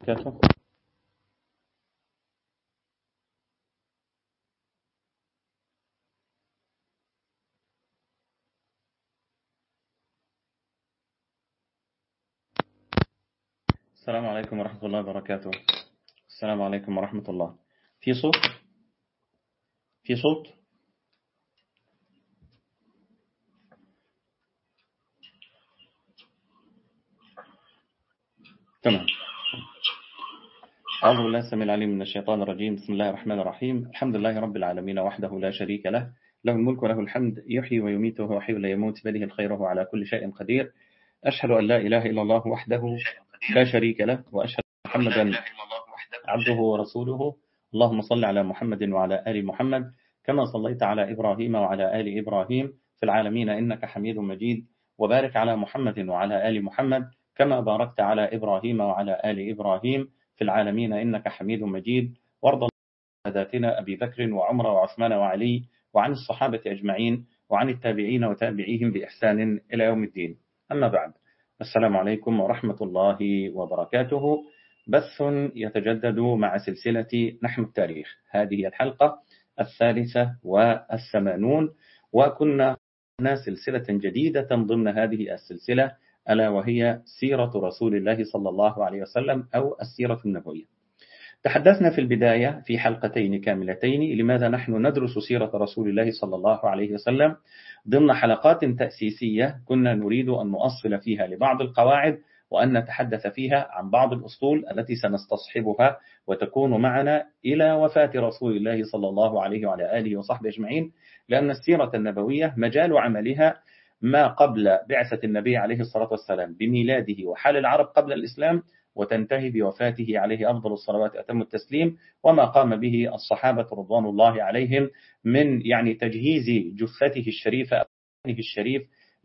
وبركاته السلام عليكم ورحمة الله وبركاته السلام عليكم ورحمة الله في صوت في صوت تمام أعوذ بالله السميع العليم من الشيطان الرجيم بسم الله الرحمن الرحيم الحمد لله رب العالمين وحده لا شريك له له الملك وله الحمد يحيي ويميت وهو حي لا يموت بيده الخير وهو على كل شيء قدير أشهد أن لا إله إلا الله وحده لا شريك له وأشهد أن محمدا عبده ورسوله اللهم صل على محمد وعلى آل محمد كما صليت على إبراهيم وعلى آل إبراهيم في العالمين إنك حميد مجيد وبارك على محمد وعلى آل محمد كما باركت على إبراهيم وعلى آل إبراهيم في العالمين إنك حميد مجيد وارض ساداتنا أبي بكر وعمر وعثمان وعلي وعن الصحابة أجمعين وعن التابعين وتابعيهم بإحسان إلى يوم الدين أما بعد السلام عليكم ورحمة الله وبركاته بث يتجدد مع سلسلة نحن التاريخ هذه الحلقة الثالثة والثمانون وكنا سلسلة جديدة ضمن هذه السلسلة ألا وهي سيرة رسول الله صلى الله عليه وسلم أو السيرة النبوية تحدثنا في البداية في حلقتين كاملتين لماذا نحن ندرس سيرة رسول الله صلى الله عليه وسلم ضمن حلقات تأسيسية كنا نريد أن نؤصل فيها لبعض القواعد وأن نتحدث فيها عن بعض الأصول التي سنستصحبها وتكون معنا إلى وفاة رسول الله صلى الله عليه وعلى آله وصحبه أجمعين لأن السيرة النبوية مجال عملها ما قبل بعثة النبي عليه الصلاة والسلام بميلاده وحال العرب قبل الإسلام وتنتهي بوفاته عليه أفضل الصلوات أتم التسليم وما قام به الصحابة رضوان الله عليهم من يعني تجهيز جثته الشريفة الشريف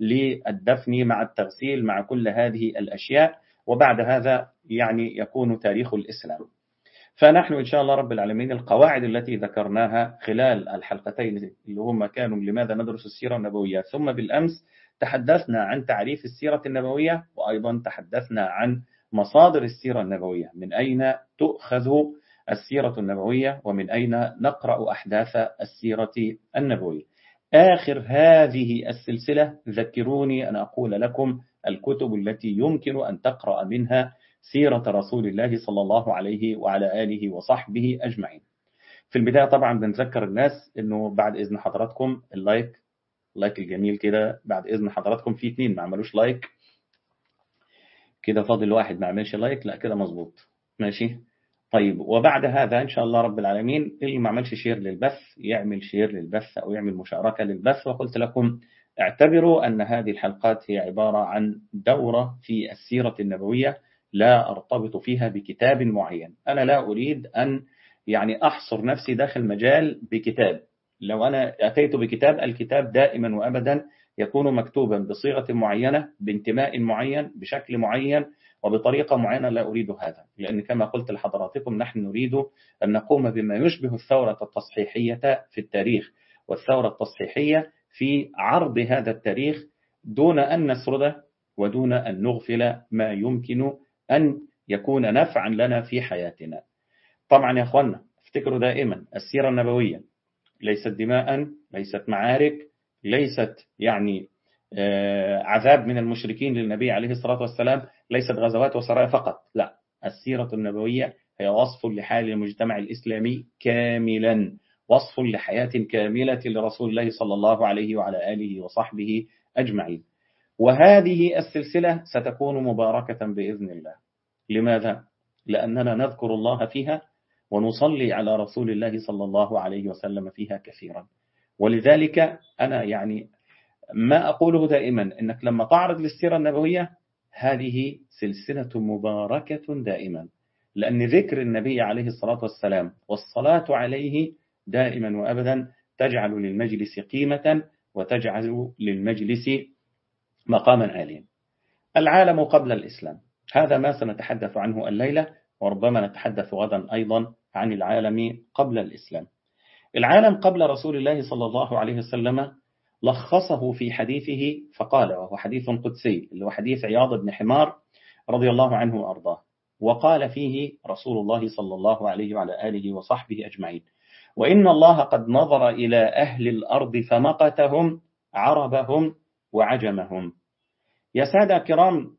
للدفن مع التغسيل مع كل هذه الأشياء وبعد هذا يعني يكون تاريخ الإسلام فنحن إن شاء الله رب العالمين القواعد التي ذكرناها خلال الحلقتين اللي هم كانوا لماذا ندرس السيرة النبوية ثم بالأمس تحدثنا عن تعريف السيرة النبوية وأيضا تحدثنا عن مصادر السيرة النبوية من أين تؤخذ السيرة النبوية ومن أين نقرأ أحداث السيرة النبوية آخر هذه السلسلة ذكروني أن أقول لكم الكتب التي يمكن أن تقرأ منها سيرة رسول الله صلى الله عليه وعلى آله وصحبه أجمعين في البداية طبعا بنذكر الناس أنه بعد إذن حضراتكم اللايك اللايك الجميل كده بعد إذن حضراتكم في اتنين ما عملوش لايك كده فاضل واحد ما عملش لايك لا كده مظبوط ماشي طيب وبعد هذا إن شاء الله رب العالمين اللي ما عملش شير للبث يعمل شير للبث أو يعمل مشاركة للبث وقلت لكم اعتبروا أن هذه الحلقات هي عبارة عن دورة في السيرة النبوية لا أرتبط فيها بكتاب معين أنا لا أريد أن يعني أحصر نفسي داخل مجال بكتاب لو أنا أتيت بكتاب الكتاب دائما وأبدا يكون مكتوبا بصيغة معينة بانتماء معين بشكل معين وبطريقة معينة لا أريد هذا لأن كما قلت لحضراتكم نحن نريد أن نقوم بما يشبه الثورة التصحيحية في التاريخ والثورة التصحيحية في عرض هذا التاريخ دون أن نسرده ودون أن نغفل ما يمكن أن يكون نفعا لنا في حياتنا طبعا يا أخوانا افتكروا دائما السيرة النبوية ليست دماء ليست معارك ليست يعني عذاب من المشركين للنبي عليه الصلاة والسلام ليست غزوات وسرايا فقط لا السيرة النبوية هي وصف لحال المجتمع الإسلامي كاملا وصف لحياة كاملة لرسول الله صلى الله عليه وعلى آله وصحبه أجمعين وهذه السلسلة ستكون مباركة بإذن الله لماذا؟ لأننا نذكر الله فيها ونصلي على رسول الله صلى الله عليه وسلم فيها كثيرا ولذلك أنا يعني ما أقوله دائما أنك لما تعرض للسيرة النبوية هذه سلسلة مباركة دائما لأن ذكر النبي عليه الصلاة والسلام والصلاة عليه دائما وأبدا تجعل للمجلس قيمة وتجعل للمجلس مقاما عاليا العالم قبل الإسلام هذا ما سنتحدث عنه الليلة وربما نتحدث غدا أيضا عن العالم قبل الإسلام العالم قبل رسول الله صلى الله عليه وسلم لخصه في حديثه فقال وهو حديث قدسي اللي هو حديث عياض بن حمار رضي الله عنه وأرضاه وقال فيه رسول الله صلى الله عليه وعلى آله وصحبه أجمعين وإن الله قد نظر إلى أهل الأرض فمقتهم عربهم وعجمهم يا سادة كرام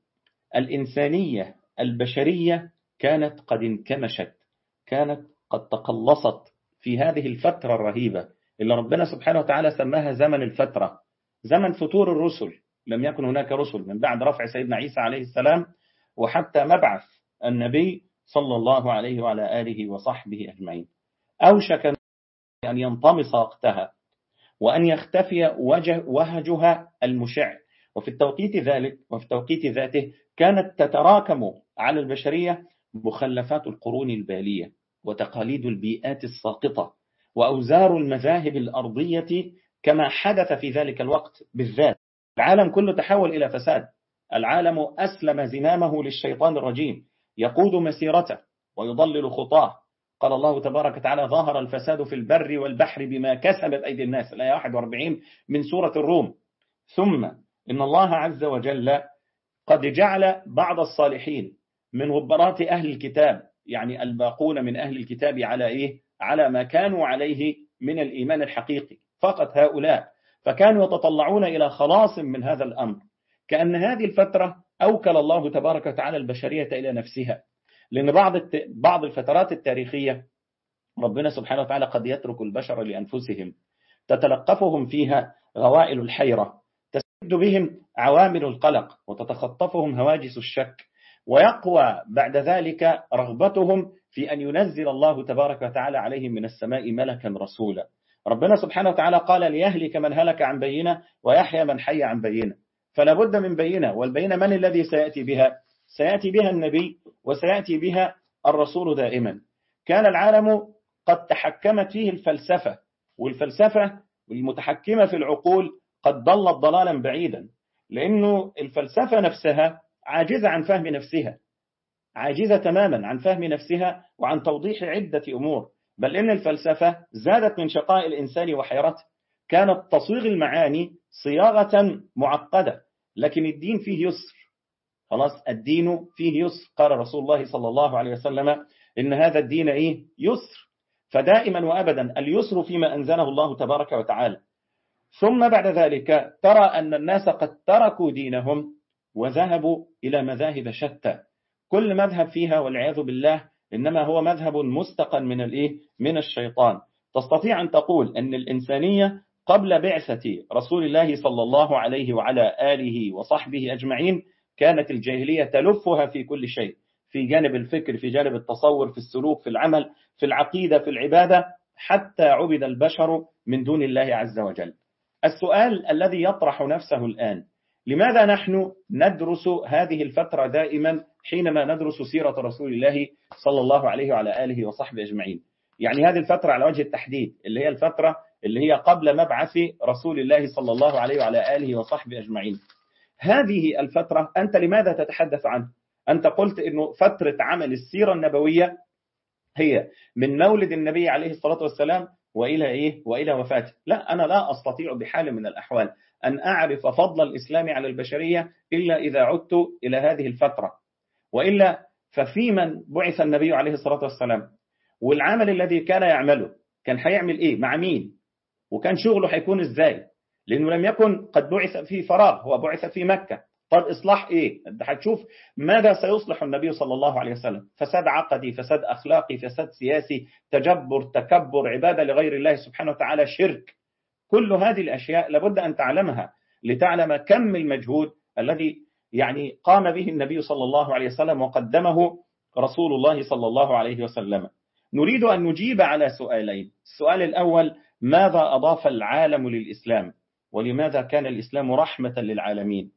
الإنسانية البشرية كانت قد انكمشت كانت قد تقلصت في هذه الفترة الرهيبة اللي ربنا سبحانه وتعالى سماها زمن الفترة زمن فتور الرسل لم يكن هناك رسل من بعد رفع سيدنا عيسى عليه السلام وحتى مبعث النبي صلى الله عليه وعلى آله وصحبه أجمعين أوشك أن ينطمس وقتها وأن يختفي وجه وهجها المشع وفي التوقيت ذلك وفي التوقيت ذاته كانت تتراكم على البشرية مخلفات القرون البالية وتقاليد البيئات الساقطة وأوزار المذاهب الأرضية كما حدث في ذلك الوقت بالذات العالم كله تحول إلى فساد العالم أسلم زمامه للشيطان الرجيم يقود مسيرته ويضلل خطاه قال الله تبارك وتعالى ظهر الفساد في البر والبحر بما كسبت أيدي الناس الآية 41 من سورة الروم ثم إن الله عز وجل قد جعل بعض الصالحين من غبرات أهل الكتاب يعني الباقون من أهل الكتاب على إيه؟ على ما كانوا عليه من الإيمان الحقيقي فقط هؤلاء فكانوا يتطلعون إلى خلاص من هذا الأمر كأن هذه الفترة أوكل الله تبارك وتعالى البشرية إلى نفسها لأن بعض بعض الفترات التاريخية ربنا سبحانه وتعالى قد يترك البشر لأنفسهم تتلقفهم فيها غوائل الحيرة تسد بهم عوامل القلق وتتخطفهم هواجس الشك ويقوى بعد ذلك رغبتهم في أن ينزل الله تبارك وتعالى عليهم من السماء ملكا رسولا ربنا سبحانه وتعالى قال ليهلك من هلك عن بينه ويحيى من حي عن بينه فلا بد من بينه والبينة من الذي سيأتي بها سيأتي بها النبي وسيأتي بها الرسول دائما كان العالم قد تحكمت فيه الفلسفة والفلسفة المتحكمة في العقول قد ضلت ضلالا بعيدا لأنه الفلسفة نفسها عاجزة عن فهم نفسها عاجزة تماما عن فهم نفسها وعن توضيح عدة أمور بل إن الفلسفة زادت من شقاء الإنسان وحيرته كانت تصويغ المعاني صياغة معقدة لكن الدين فيه يسر خلاص الدين فيه يسر قال رسول الله صلى الله عليه وسلم إن هذا الدين إيه يسر فدائما وأبدا اليسر فيما أنزله الله تبارك وتعالى ثم بعد ذلك ترى أن الناس قد تركوا دينهم وذهبوا إلى مذاهب شتى كل مذهب فيها والعياذ بالله إنما هو مذهب مستقى من الإيه؟ من الشيطان تستطيع أن تقول أن الإنسانية قبل بعثة رسول الله صلى الله عليه وعلى آله وصحبه أجمعين كانت الجاهلية تلفها في كل شيء في جانب الفكر في جانب التصور في السلوك في العمل في العقيدة في العبادة حتى عبد البشر من دون الله عز وجل السؤال الذي يطرح نفسه الآن لماذا نحن ندرس هذه الفترة دائما حينما ندرس سيرة رسول الله صلى الله عليه وعلى آله وصحبه أجمعين يعني هذه الفترة على وجه التحديد اللي هي الفترة اللي هي قبل مبعث رسول الله صلى الله عليه وعلى آله وصحبه أجمعين هذه الفترة أنت لماذا تتحدث عنه أنت قلت أنه فترة عمل السيرة النبوية هي من مولد النبي عليه الصلاة والسلام وإلى إيه وإلى وفاته لا أنا لا أستطيع بحال من الأحوال أن أعرف فضل الإسلام على البشرية إلا إذا عدت إلى هذه الفترة وإلا ففي من بعث النبي عليه الصلاة والسلام والعمل الذي كان يعمله كان هيعمل إيه مع مين وكان شغله هيكون إزاي لأنه لم يكن قد بعث في فراغ هو بعث في مكة طب إصلاح إيه أنت هتشوف ماذا سيصلح النبي صلى الله عليه وسلم فساد عقدي فساد أخلاقي فساد سياسي تجبر تكبر عبادة لغير الله سبحانه وتعالى شرك كل هذه الأشياء لابد أن تعلمها لتعلم كم المجهود الذي يعني قام به النبي صلى الله عليه وسلم وقدمه رسول الله صلى الله عليه وسلم نريد أن نجيب على سؤالين السؤال الأول ماذا أضاف العالم للإسلام ولماذا كان الإسلام رحمة للعالمين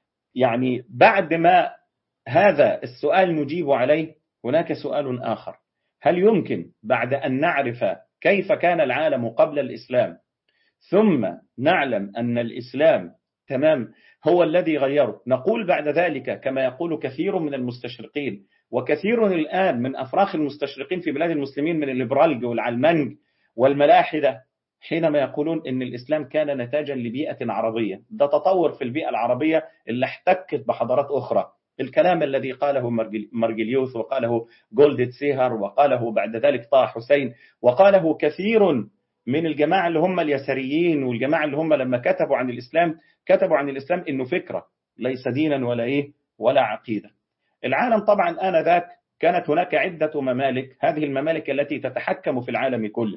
يعني بعد ما هذا السؤال نجيب عليه هناك سؤال آخر هل يمكن بعد أن نعرف كيف كان العالم قبل الإسلام ثم نعلم أن الإسلام تمام هو الذي غيره نقول بعد ذلك كما يقول كثير من المستشرقين وكثير الآن من أفراخ المستشرقين في بلاد المسلمين من الليبرالج والعلمنج والملاحدة حينما يقولون ان الإسلام كان نتاجا لبيئة عربية ده تطور في البيئة العربية اللي احتكت بحضارات أخرى الكلام الذي قاله مرجليوس وقاله جولد سيهر وقاله بعد ذلك طه حسين وقاله كثير من الجماعة اللي هم اليساريين والجماعة اللي هم لما كتبوا عن الإسلام كتبوا عن الإسلام إنه فكرة ليس دينا ولا إيه ولا عقيدة العالم طبعا آنذاك كانت هناك عدة ممالك هذه الممالك التي تتحكم في العالم كله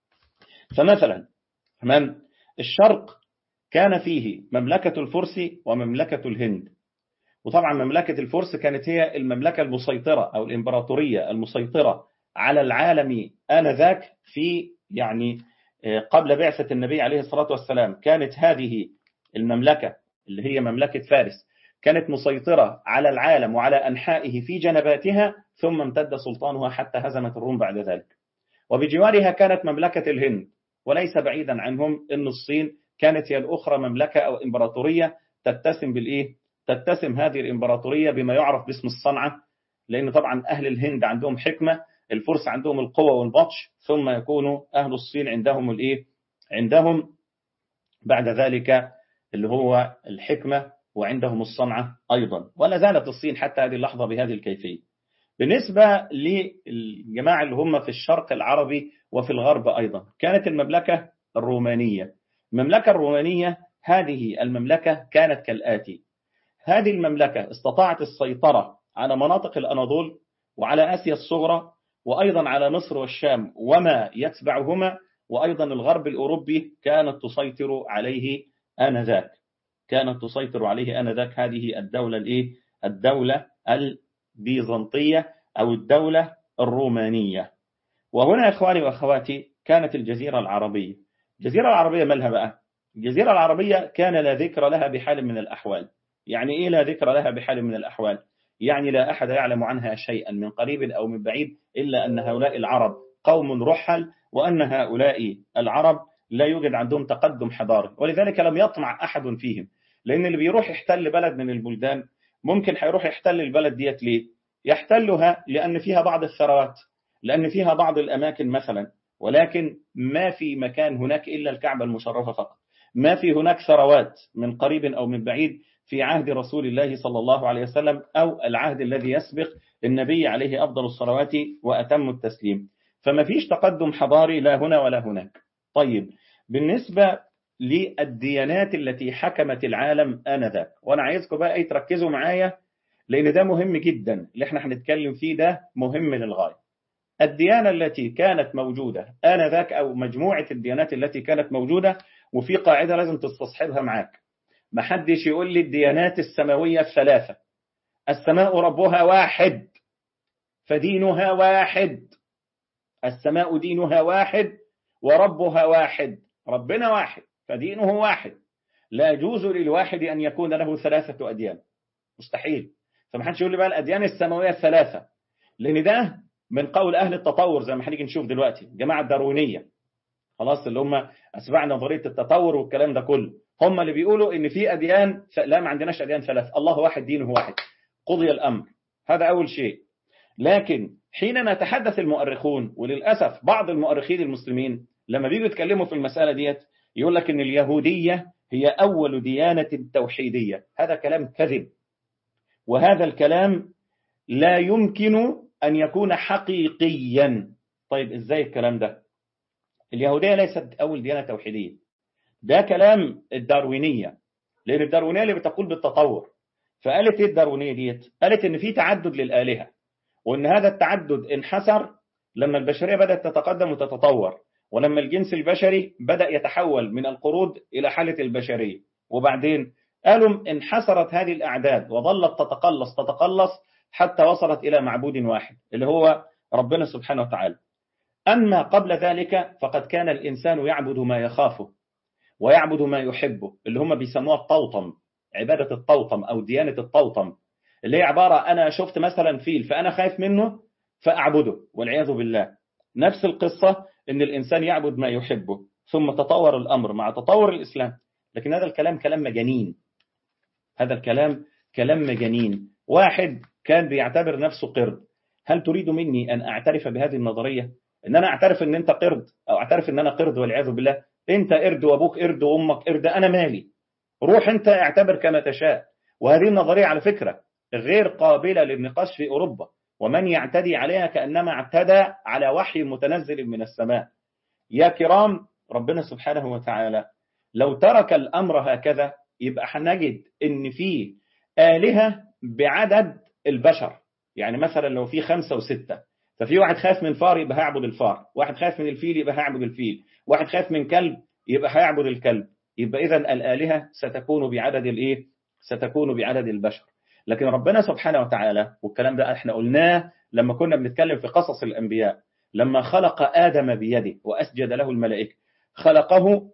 فمثلا من الشرق كان فيه مملكة الفرس ومملكة الهند وطبعا مملكة الفرس كانت هي المملكة المسيطرة أو الإمبراطورية المسيطرة على العالم آنذاك في يعني آه، قبل بعثة النبي عليه الصلاة والسلام كانت هذه المملكة اللي هي مملكة فارس كانت مسيطرة على العالم وعلى أنحائه في جنباتها ثم امتد سلطانها حتى هزمت الروم بعد ذلك وبجوارها كانت مملكة الهند وليس بعيدا عنهم أن الصين كانت هي الأخرى مملكة أو إمبراطورية تتسم بالإيه؟ تتسم هذه الإمبراطورية بما يعرف باسم الصنعة لأن طبعا أهل الهند عندهم حكمة الفرس عندهم القوة والبطش ثم يكون أهل الصين عندهم الإيه؟ عندهم بعد ذلك اللي هو الحكمة وعندهم الصنعة أيضا ولا زالت الصين حتى هذه اللحظة بهذه الكيفية بالنسبة للجماعة اللي هم في الشرق العربي وفي الغرب أيضا كانت المملكة الرومانية المملكة الرومانية هذه المملكة كانت كالآتي هذه المملكة استطاعت السيطرة على مناطق الأناضول وعلى آسيا الصغرى وأيضا على مصر والشام وما يتبعهما وأيضا الغرب الأوروبي كانت تسيطر عليه آنذاك كانت تسيطر عليه آنذاك هذه الدولة الإيه؟ الدولة البيزنطية أو الدولة الرومانية وهنا إخواني وأخواتي كانت الجزيرة العربية الجزيرة العربية مالها بقى الجزيرة العربية كان لا ذكر لها بحال من الأحوال يعني إيه لا ذكر لها بحال من الأحوال يعني لا أحد يعلم عنها شيئا من قريب أو من بعيد إلا أن هؤلاء العرب قوم رحل وأن هؤلاء العرب لا يوجد عندهم تقدم حضاري ولذلك لم يطمع أحد فيهم لأن اللي بيروح يحتل بلد من البلدان ممكن هيروح يحتل البلد ديت ليه يحتلها لأن فيها بعض الثروات لأن فيها بعض الأماكن مثلا ولكن ما في مكان هناك إلا الكعبة المشرفة فقط ما في هناك ثروات من قريب أو من بعيد في عهد رسول الله صلى الله عليه وسلم أو العهد الذي يسبق النبي عليه أفضل الصلوات وأتم التسليم فما فيش تقدم حضاري لا هنا ولا هناك طيب بالنسبة للديانات التي حكمت العالم آنذاك وأنا عايزكم بقى ايه تركزوا معايا لأن ده مهم جدا اللي احنا هنتكلم فيه ده مهم للغاية الديانة التي كانت موجودة آنذاك أو مجموعة الديانات التي كانت موجودة وفي قاعدة لازم تستصحبها معاك ما حدش يقول لي الديانات السماوية الثلاثة السماء ربها واحد فدينها واحد السماء دينها واحد وربها واحد ربنا واحد فدينه واحد لا يجوز للواحد أن يكون له ثلاثة أديان مستحيل فما حدش يقول لي بقى الأديان السماوية الثلاثة لأن ده من قول أهل التطور زي ما هنيجي نشوف دلوقتي جماعة الداروينية خلاص اللي هم أسباع نظرية التطور والكلام ده كله هم اللي بيقولوا إن في أديان لا ما عندناش أديان ثلاثة الله واحد دينه واحد قضي الأمر هذا أول شيء لكن حين نتحدث المؤرخون وللأسف بعض المؤرخين المسلمين لما بيجوا يتكلموا في المسألة ديت يقول لك إن اليهودية هي أول ديانة توحيدية هذا كلام كذب وهذا الكلام لا يمكن أن يكون حقيقيا طيب إزاي الكلام ده اليهودية ليست أول ديانة توحيدية ده كلام الداروينية لأن الداروينية اللي بتقول بالتطور فقالت إيه الداروينية ديت قالت إن في تعدد للآلهة وإن هذا التعدد انحسر لما البشرية بدأت تتقدم وتتطور ولما الجنس البشري بدأ يتحول من القرود إلى حالة البشرية وبعدين قالوا انحسرت هذه الأعداد وظلت تتقلص تتقلص حتى وصلت إلى معبود واحد اللي هو ربنا سبحانه وتعالى أما قبل ذلك فقد كان الإنسان يعبد ما يخافه ويعبد ما يحبه اللي هم بيسموها الطوطم عبادة الطوطم أو ديانة الطوطم اللي هي عبارة أنا شفت مثلا فيل فأنا خايف منه فأعبده والعياذ بالله نفس القصة أن الإنسان يعبد ما يحبه ثم تطور الأمر مع تطور الإسلام لكن هذا الكلام كلام مجانين هذا الكلام كلام مجانين واحد كان بيعتبر نفسه قرد هل تريد مني أن أعترف بهذه النظرية ان انا اعترف ان انت قرد او اعترف ان انا قرد والعياذ بالله انت قرد وابوك قرد وامك قرد انا مالي روح انت اعتبر كما تشاء وهذه النظريه على فكره غير قابلة للنقاش في أوروبا ومن يعتدي عليها كأنما اعتدى على وحي متنزل من السماء يا كرام ربنا سبحانه وتعالى لو ترك الأمر هكذا يبقى هنجد إن فيه آلهة بعدد البشر يعني مثلا لو في خمسة وستة ففي واحد خايف من فار يبقى هيعبد الفار واحد خايف من الفيل يبقى هيعبد الفيل واحد خايف من كلب يبقى هيعبد الكلب يبقى إذا الآلهة ستكون بعدد الإيه ستكون بعدد البشر لكن ربنا سبحانه وتعالى والكلام ده احنا قلناه لما كنا بنتكلم في قصص الأنبياء لما خلق آدم بيده وأسجد له الملائكة خلقه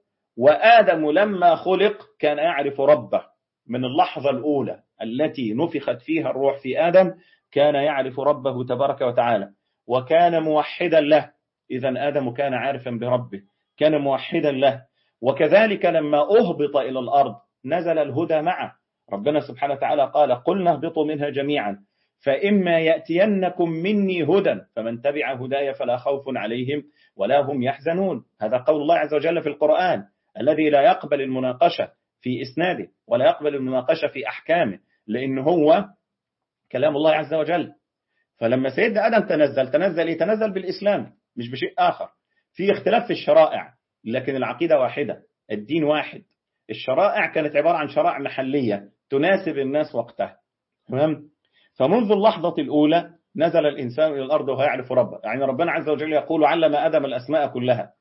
وآدم لما خلق كان يعرف ربه من اللحظة الأولى التي نفخت فيها الروح في آدم كان يعرف ربه تبارك وتعالى وكان موحدا له إذا آدم كان عارفا بربه كان موحدا له وكذلك لما أهبط إلى الأرض نزل الهدى معه ربنا سبحانه وتعالى قال قلنا اهبطوا منها جميعا فإما يأتينكم مني هدى فمن تبع هداي فلا خوف عليهم ولا هم يحزنون هذا قول الله عز وجل في القرآن الذي لا يقبل المناقشة في إسناده ولا يقبل المناقشة في أحكامه لأن هو كلام الله عز وجل فلما سيدنا آدم تنزل تنزل يتنزل بالإسلام مش بشيء آخر في اختلاف في الشرائع لكن العقيدة واحدة الدين واحد الشرائع كانت عبارة عن شرائع محلية تناسب الناس وقتها تمام فمنذ اللحظة الأولى نزل الإنسان إلى الأرض وهو يعرف ربه يعني ربنا عز وجل يقول علم آدم الأسماء كلها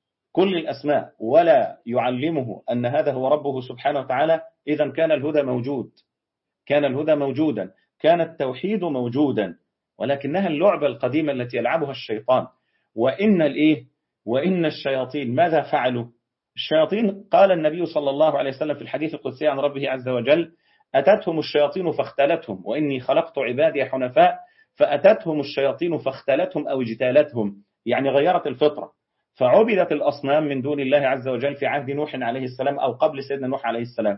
كل الأسماء ولا يعلمه أن هذا هو ربه سبحانه وتعالى إذا كان الهدى موجود كان الهدى موجودا كان التوحيد موجودا ولكنها اللعبة القديمة التي يلعبها الشيطان وإن الإيه وإن الشياطين ماذا فعلوا الشياطين قال النبي صلى الله عليه وسلم في الحديث القدسي عن ربه عز وجل أتتهم الشياطين فاختلتهم وإني خلقت عبادي حنفاء فأتتهم الشياطين فاختلتهم أو اجتالتهم يعني غيرت الفطرة فعبدت الأصنام من دون الله عز وجل في عهد نوح عليه السلام أو قبل سيدنا نوح عليه السلام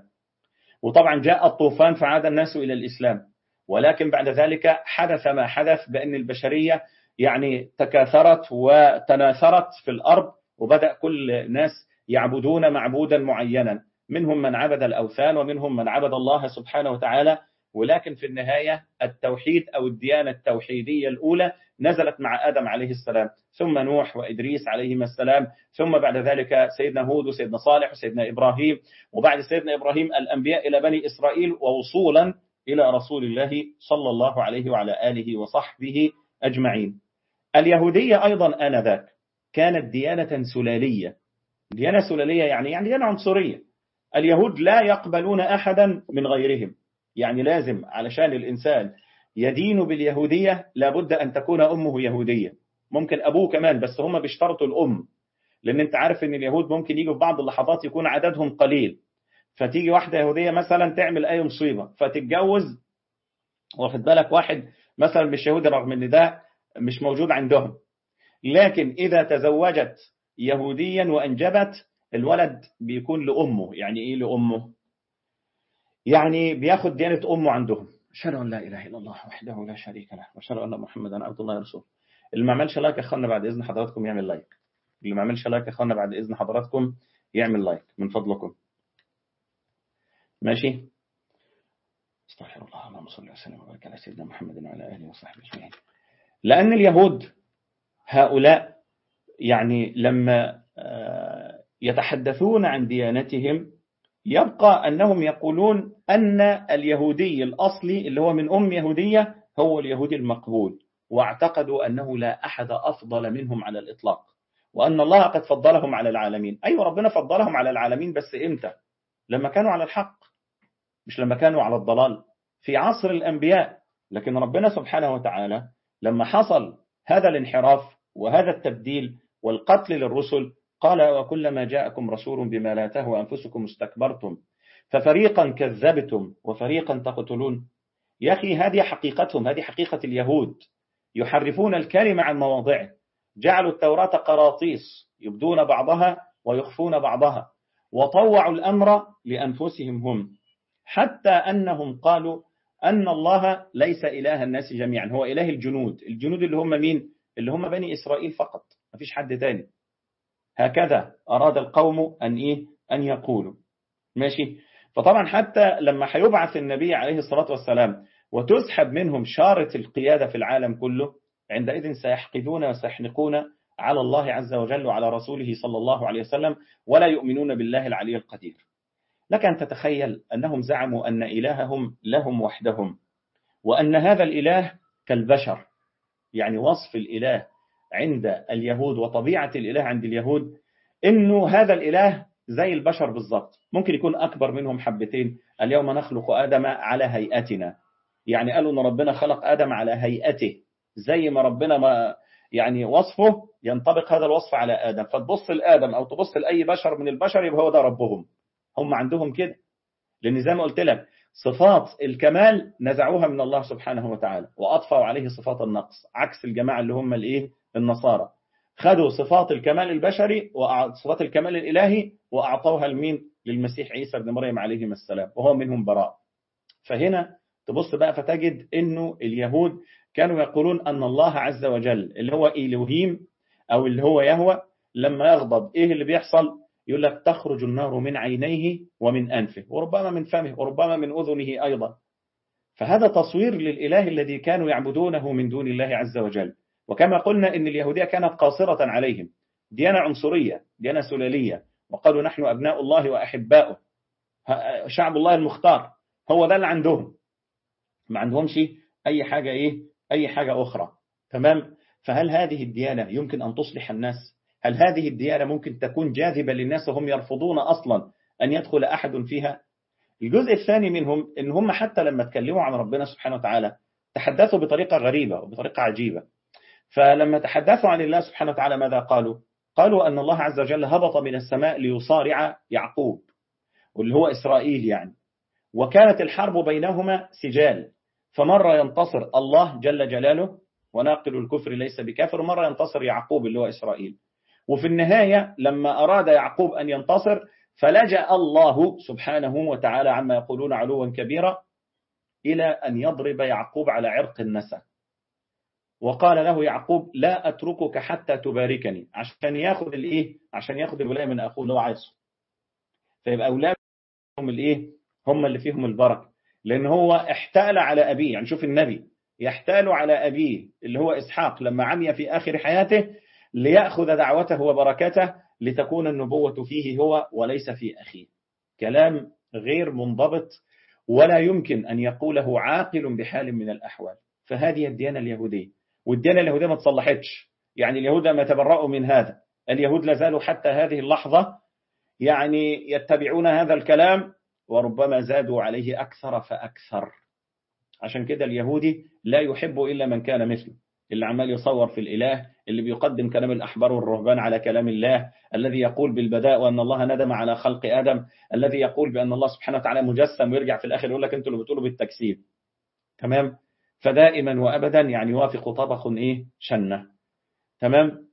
وطبعا جاء الطوفان فعاد الناس إلى الإسلام ولكن بعد ذلك حدث ما حدث بأن البشرية يعني تكاثرت وتناثرت في الأرض وبدأ كل الناس يعبدون معبودا معينا منهم من عبد الأوثان ومنهم من عبد الله سبحانه وتعالى ولكن في النهاية التوحيد أو الديانة التوحيدية الأولى نزلت مع آدم عليه السلام ثم نوح وإدريس عليهما السلام ثم بعد ذلك سيدنا هود وسيدنا صالح وسيدنا إبراهيم وبعد سيدنا إبراهيم الأنبياء إلى بني إسرائيل ووصولا إلى رسول الله صلى الله عليه وعلى آله وصحبه أجمعين اليهودية أيضا آنذاك كانت ديانة سلالية ديانة سلالية يعني يعني ديانة عنصرية اليهود لا يقبلون أحدا من غيرهم يعني لازم علشان الإنسان يدين باليهودية لابد أن تكون أمه يهودية ممكن أبوه كمان بس هم بيشترطوا الأم لأن أنت عارف أن اليهود ممكن يجوا في بعض اللحظات يكون عددهم قليل فتيجي واحدة يهودية مثلا تعمل أي مصيبة فتتجوز واخد بالك واحد مثلا مش يهودي رغم أن ده مش موجود عندهم لكن إذا تزوجت يهوديا وأنجبت الولد بيكون لأمه يعني إيه لأمه يعني بياخد ديانة أمه عندهم أشهد أن لا إله إلا الله وحده لا شريك له وأشهد أن محمدا عبد الله ورسوله اللي ما عملش لايك يا اخوانا بعد إذن حضراتكم يعمل لايك اللي ما عملش لايك يا اخوانا بعد إذن حضراتكم يعمل لايك من فضلكم ماشي استغفر الله اللهم صل وسلم وبارك على سيدنا محمد وعلى آله وصحبه أجمعين لأن اليهود هؤلاء يعني لما يتحدثون عن ديانتهم يبقى أنهم يقولون أن اليهودي الأصلي اللي هو من أم يهودية هو اليهودي المقبول واعتقدوا أنه لا أحد أفضل منهم على الإطلاق وأن الله قد فضلهم على العالمين أيوة ربنا فضلهم على العالمين بس إمتى لما كانوا على الحق مش لما كانوا على الضلال في عصر الأنبياء لكن ربنا سبحانه وتعالى لما حصل هذا الانحراف وهذا التبديل والقتل للرسل قال وكلما جاءكم رسول بما لا تهوى أنفسكم استكبرتم ففريقا كذبتم وفريقا تقتلون يا أخي هذه حقيقتهم هذه حقيقة اليهود يحرفون الكلمة عن مواضعه جعلوا التوراة قراطيس يبدون بعضها ويخفون بعضها وطوعوا الأمر لأنفسهم هم حتى أنهم قالوا أن الله ليس إله الناس جميعا هو إله الجنود الجنود اللي هم مين؟ اللي هم بني إسرائيل فقط ما فيش حد تاني هكذا أراد القوم أن إيه؟ أن يقولوا ماشي فطبعا حتى لما هيبعث النبي عليه الصلاة والسلام وتسحب منهم شارة القيادة في العالم كله عندئذ سيحقدون وسيحنقون على الله عز وجل وعلى رسوله صلى الله عليه وسلم ولا يؤمنون بالله العلي القدير لك أن تتخيل أنهم زعموا أن إلههم لهم وحدهم وأن هذا الإله كالبشر يعني وصف الإله عند اليهود وطبيعة الإله عند اليهود إنه هذا الإله زي البشر بالضبط ممكن يكون أكبر منهم حبتين اليوم نخلق آدم على هيئتنا يعني قالوا أن ربنا خلق آدم على هيئته زي ما ربنا ما يعني وصفه ينطبق هذا الوصف على آدم فتبص لآدم أو تبص لأي بشر من البشر يبقى هو ده ربهم هم عندهم كده لأن زي ما قلت لك صفات الكمال نزعوها من الله سبحانه وتعالى وأطفوا عليه صفات النقص عكس الجماعة اللي هم الإيه النصارى خدوا صفات الكمال البشري وصفات الكمال الإلهي وأعطوها لمين للمسيح عيسى بن مريم عليه السلام وهو منهم براء فهنا تبص بقى فتجد انه اليهود كانوا يقولون ان الله عز وجل اللي هو إلهيم او اللي هو يهوى لما يغضب ايه اللي بيحصل يقول لك تخرج النار من عينيه ومن أنفه وربما من فمه وربما من أذنه أيضا فهذا تصوير للإله الذي كانوا يعبدونه من دون الله عز وجل وكما قلنا إن اليهودية كانت قاصرة عليهم ديانة عنصرية ديانة سلالية وقالوا نحن أبناء الله وأحباؤه شعب الله المختار هو ده اللي عندهم ما عندهمش أي حاجة إيه أي حاجة أخرى تمام فهل هذه الديانة يمكن أن تصلح الناس هل هذه الديانة ممكن تكون جاذبة للناس وهم يرفضون أصلا أن يدخل أحد فيها الجزء الثاني منهم إن هم حتى لما تكلموا عن ربنا سبحانه وتعالى تحدثوا بطريقة غريبة وبطريقة عجيبة فلما تحدثوا عن الله سبحانه وتعالى ماذا قالوا قالوا أن الله عز وجل هبط من السماء ليصارع يعقوب واللي هو إسرائيل يعني وكانت الحرب بينهما سجال فمرة ينتصر الله جل جلاله وناقل الكفر ليس بكافر مرة ينتصر يعقوب اللي هو إسرائيل وفي النهاية لما أراد يعقوب أن ينتصر فلجأ الله سبحانه وتعالى عما يقولون علوا كبيرا إلى أن يضرب يعقوب على عرق النسى وقال له يعقوب لا أتركك حتى تباركني عشان ياخذ الإيه عشان ياخذ الولاية من أخوه اللي هو عايزه فيبقى أولادهم الإيه هم اللي فيهم البركة لأن هو احتال على أبيه يعني شوف النبي يحتال على أبيه اللي هو إسحاق لما عمي في آخر حياته ليأخذ دعوته وبركته لتكون النبوة فيه هو وليس في أخيه كلام غير منضبط ولا يمكن أن يقوله عاقل بحال من الأحوال فهذه الديانة اليهودية والديانة اليهودية ما تصلحتش يعني اليهود ما تبرأوا من هذا اليهود لازالوا حتى هذه اللحظة يعني يتبعون هذا الكلام وربما زادوا عليه أكثر فأكثر عشان كده اليهودي لا يحب إلا من كان مثله اللي عمال يصور في الإله اللي بيقدم كلام الأحبار والرهبان على كلام الله الذي يقول بالبداء وأن الله ندم على خلق آدم الذي يقول بأن الله سبحانه وتعالى مجسم ويرجع في الآخر يقول لك أنتوا اللي بتقولوا بالتجسيم تمام فدائما وأبدا يعني يوافق طبخ إيه شنة تمام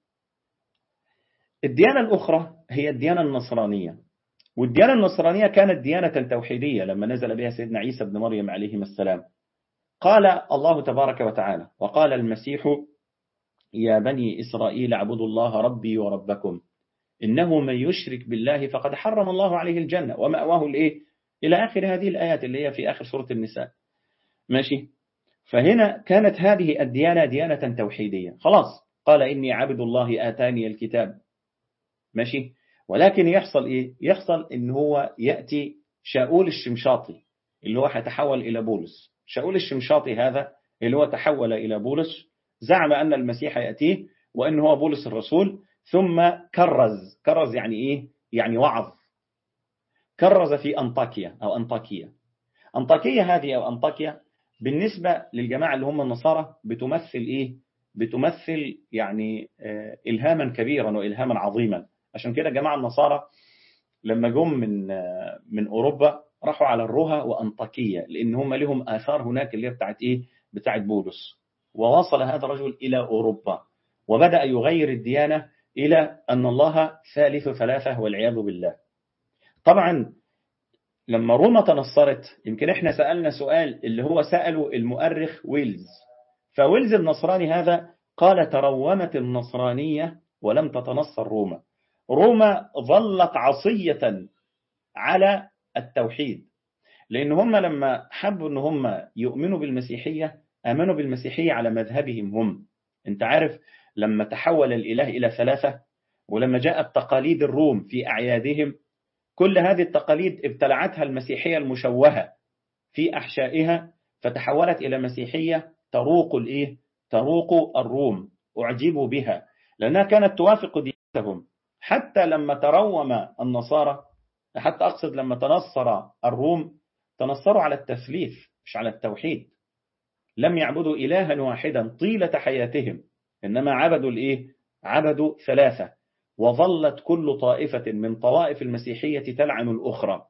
الديانة الأخرى هي الديانة النصرانية والديانة النصرانية كانت ديانة توحيدية لما نزل بها سيدنا عيسى بن مريم عليه السلام قال الله تبارك وتعالى وقال المسيح يا بني إسرائيل اعبدوا الله ربي وربكم إنه من يشرك بالله فقد حرم الله عليه الجنة ومأواه الإيه إلى آخر هذه الآيات اللي هي في آخر سورة النساء ماشي فهنا كانت هذه الديانة ديانة توحيدية خلاص قال إني عبد الله آتاني الكتاب ماشي ولكن يحصل إيه يحصل إن هو يأتي شاول الشمشاطي اللي هو هيتحول إلى بولس شاول الشمشاطي هذا اللي هو تحول إلى بولس زعم أن المسيح يأتيه وأن هو بولس الرسول ثم كرز كرز يعني إيه يعني وعظ كرز في أنطاكيا أو أنطاكيا أنطاكيا هذه أو أنطاكيا بالنسبة للجماعة اللي هم النصارى بتمثل إيه بتمثل يعني إلهاما كبيرا وإلهاما عظيما عشان كده جماعة النصارى لما جم من من أوروبا راحوا على الرها وأنطاكية لأن هم لهم آثار هناك اللي هي بتاعت إيه بتاعت بولس ووصل هذا الرجل إلى أوروبا وبدأ يغير الديانة إلى أن الله ثالث ثلاثة والعياذ بالله طبعا لما روما تنصرت يمكن احنا سألنا سؤال اللي هو سأله المؤرخ ويلز فويلز النصراني هذا قال ترومت النصرانية ولم تتنصر روما روما ظلت عصية على التوحيد لأن هم لما حبوا أن هم يؤمنوا بالمسيحية آمنوا بالمسيحية على مذهبهم هم أنت عارف لما تحول الإله إلى ثلاثة ولما جاءت تقاليد الروم في أعيادهم كل هذه التقاليد ابتلعتها المسيحية المشوهة في أحشائها فتحولت إلى مسيحية تروق الإيه؟ تروق الروم أعجبوا بها لأنها كانت توافق دينتهم حتى لما تروم النصارى حتى أقصد لما تنصر الروم تنصروا على التثليث مش على التوحيد لم يعبدوا إلها واحدا طيلة حياتهم إنما عبدوا الإيه؟ عبدوا ثلاثة وظلت كل طائفة من طوائف المسيحية تلعن الأخرى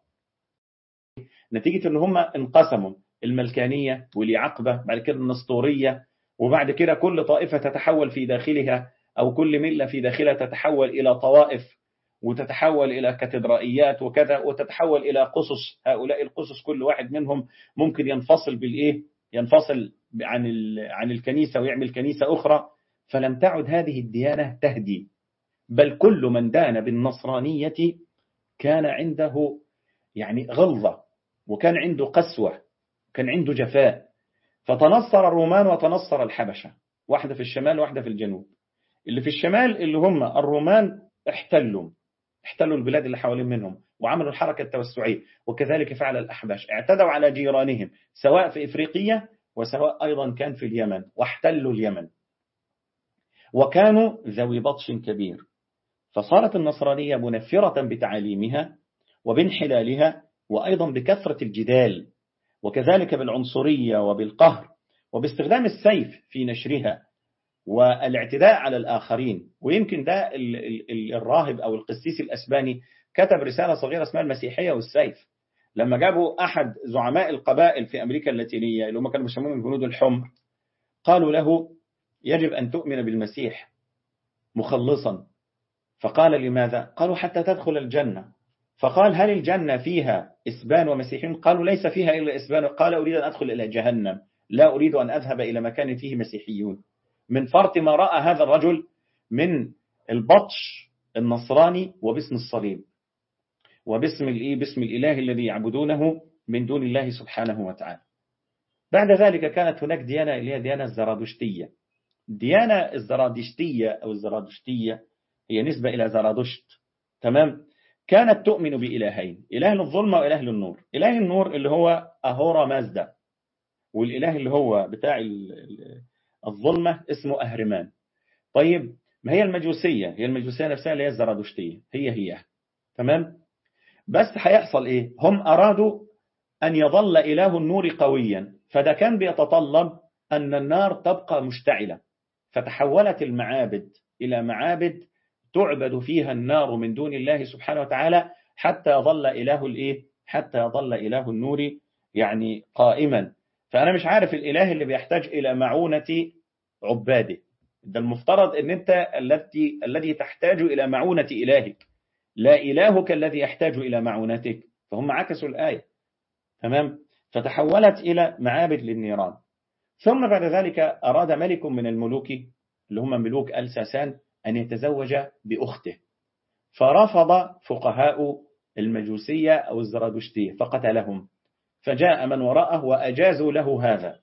نتيجة أن هم انقسموا الملكانية والعقبة بعد كده النسطورية وبعد كده كل طائفة تتحول في داخلها أو كل ملة في داخلها تتحول إلى طوائف وتتحول إلى كاتدرائيات وكذا وتتحول إلى قصص هؤلاء القصص كل واحد منهم ممكن ينفصل بالإيه ينفصل عن عن الكنيسة ويعمل كنيسة أخرى فلم تعد هذه الديانة تهدي بل كل من دان بالنصرانية كان عنده يعني غلظة وكان عنده قسوة كان عنده جفاء فتنصر الرومان وتنصر الحبشة واحدة في الشمال واحدة في الجنوب اللي في الشمال اللي هم الرومان احتلوا احتلوا البلاد اللي حوالين منهم وعملوا الحركة التوسعية وكذلك فعل الأحباش اعتدوا على جيرانهم سواء في إفريقية وسواء أيضا كان في اليمن واحتلوا اليمن وكانوا ذوي بطش كبير فصارت النصرانية منفرة بتعاليمها وبانحلالها وأيضا بكثرة الجدال وكذلك بالعنصرية وبالقهر وباستخدام السيف في نشرها والاعتداء على الآخرين ويمكن ده الراهب أو القسيس الأسباني كتب رسالة صغيرة اسمها المسيحية والسيف لما جابوا أحد زعماء القبائل في أمريكا اللاتينية اللي هم كانوا بيسموهم الجنود الحمر قالوا له يجب أن تؤمن بالمسيح مخلصا فقال لماذا؟ قالوا حتى تدخل الجنة فقال هل الجنة فيها إسبان ومسيحيين؟ قالوا ليس فيها إلا إسبان قال أريد أن أدخل إلى جهنم لا أريد أن أذهب إلى مكان فيه مسيحيون من فرط ما رأى هذا الرجل من البطش النصراني وباسم الصليب وباسم الإيه باسم الإله الذي يعبدونه من دون الله سبحانه وتعالى بعد ذلك كانت هناك ديانة اللي هي ديانة الزرادشتية الديانة الزرادشتية أو الزرادشتية هي نسبة إلى زرادشت تمام كانت تؤمن بإلهين إله للظلمة وإله للنور إله النور اللي هو أهورا مازدا والإله اللي هو بتاع الظلمة اسمه أهرمان طيب ما هي المجوسية هي المجوسية نفسها اللي هي الزرادشتية هي هي تمام بس هيحصل إيه هم أرادوا أن يظل إله النور قويا فده كان بيتطلب أن النار تبقى مشتعلة فتحولت المعابد إلى معابد تعبد فيها النار من دون الله سبحانه وتعالى حتى يظل إله الإيه حتى يظل إله النور يعني قائما فأنا مش عارف الإله اللي بيحتاج إلى معونة عباده ده المفترض أن أنت الذي الذي تحتاج إلى معونة إلهك لا إلهك الذي يحتاج إلى معونتك فهم عكسوا الآية تمام فتحولت إلى معابد للنيران ثم بعد ذلك أراد ملك من الملوك اللي هم ملوك الساسان أن يتزوج بأخته فرفض فقهاء المجوسية أو الزرادشتية فقتلهم فجاء من وراءه وأجازوا له هذا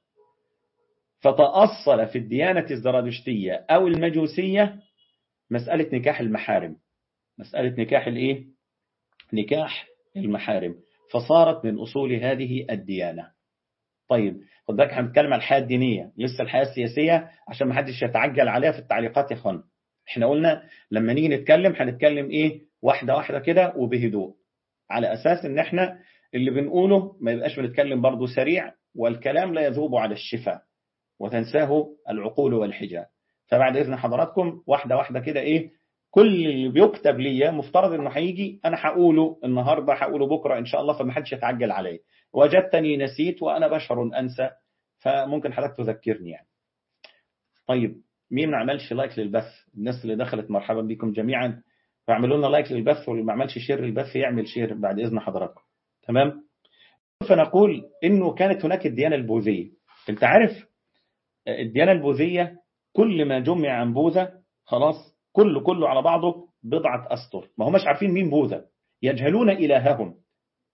فتأصل في الديانة الزرادشتية أو المجوسية مسألة نكاح المحارم مسألة نكاح الإيه؟ نكاح المحارم فصارت من أصول هذه الديانة طيب خد بالك هنتكلم عن الحياة الدينية لسه الحياة السياسية عشان ما حدش يتعجل عليها في التعليقات يا اخوان احنا قلنا لما نيجي نتكلم هنتكلم ايه واحدة واحدة كده وبهدوء على أساس ان احنا اللي بنقوله ما يبقاش بنتكلم برضه سريع والكلام لا يذوب على الشفاء وتنساه العقول والحجاب فبعد إذن حضراتكم واحدة واحدة كده إيه كل اللي بيكتب لي مفترض انه هيجي انا هقوله النهارده هقوله بكره ان شاء الله فما حدش يتعجل عليا وجدتني نسيت وانا بشر انسى فممكن حضرتك تذكرني يعني طيب مين ما عملش لايك للبث الناس اللي دخلت مرحبا بكم جميعا فاعملوا لنا لايك للبث واللي ما عملش شير للبث يعمل شير بعد اذن حضراتكم تمام فنقول انه كانت هناك الديانه البوذيه انت عارف الديانه البوذيه كل ما جمع عن بوذا خلاص كله كله على بعضه بضعة أسطر ما هماش عارفين مين بوذا يجهلون إلههم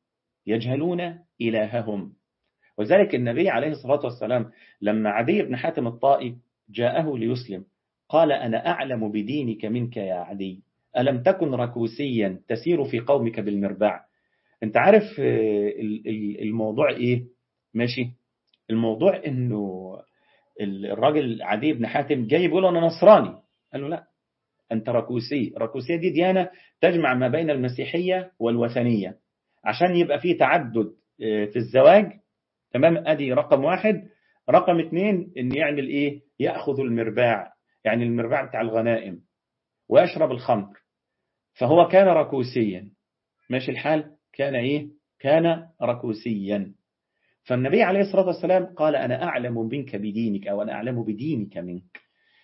يجهلون إلههم وذلك النبي عليه الصلاة والسلام لما عدي بن حاتم الطائي جاءه ليسلم قال أنا أعلم بدينك منك يا عدي ألم تكن ركوسيا تسير في قومك بالمربع انت عارف الموضوع ايه ماشي الموضوع انه الراجل عدي بن حاتم جاي بيقول انا نصراني قال له لا انت ركوسي ركوسية دي ديانة تجمع ما بين المسيحية والوثنية عشان يبقى فيه تعدد في الزواج تمام ادي رقم واحد رقم اثنين ان يعمل ايه ياخذ المرباع يعني المرباع بتاع الغنائم ويشرب الخمر فهو كان ركوسيا ماشي الحال كان ايه كان ركوسيا فالنبي عليه الصلاة والسلام قال أنا أعلم منك بدينك أو أنا أعلم بدينك منك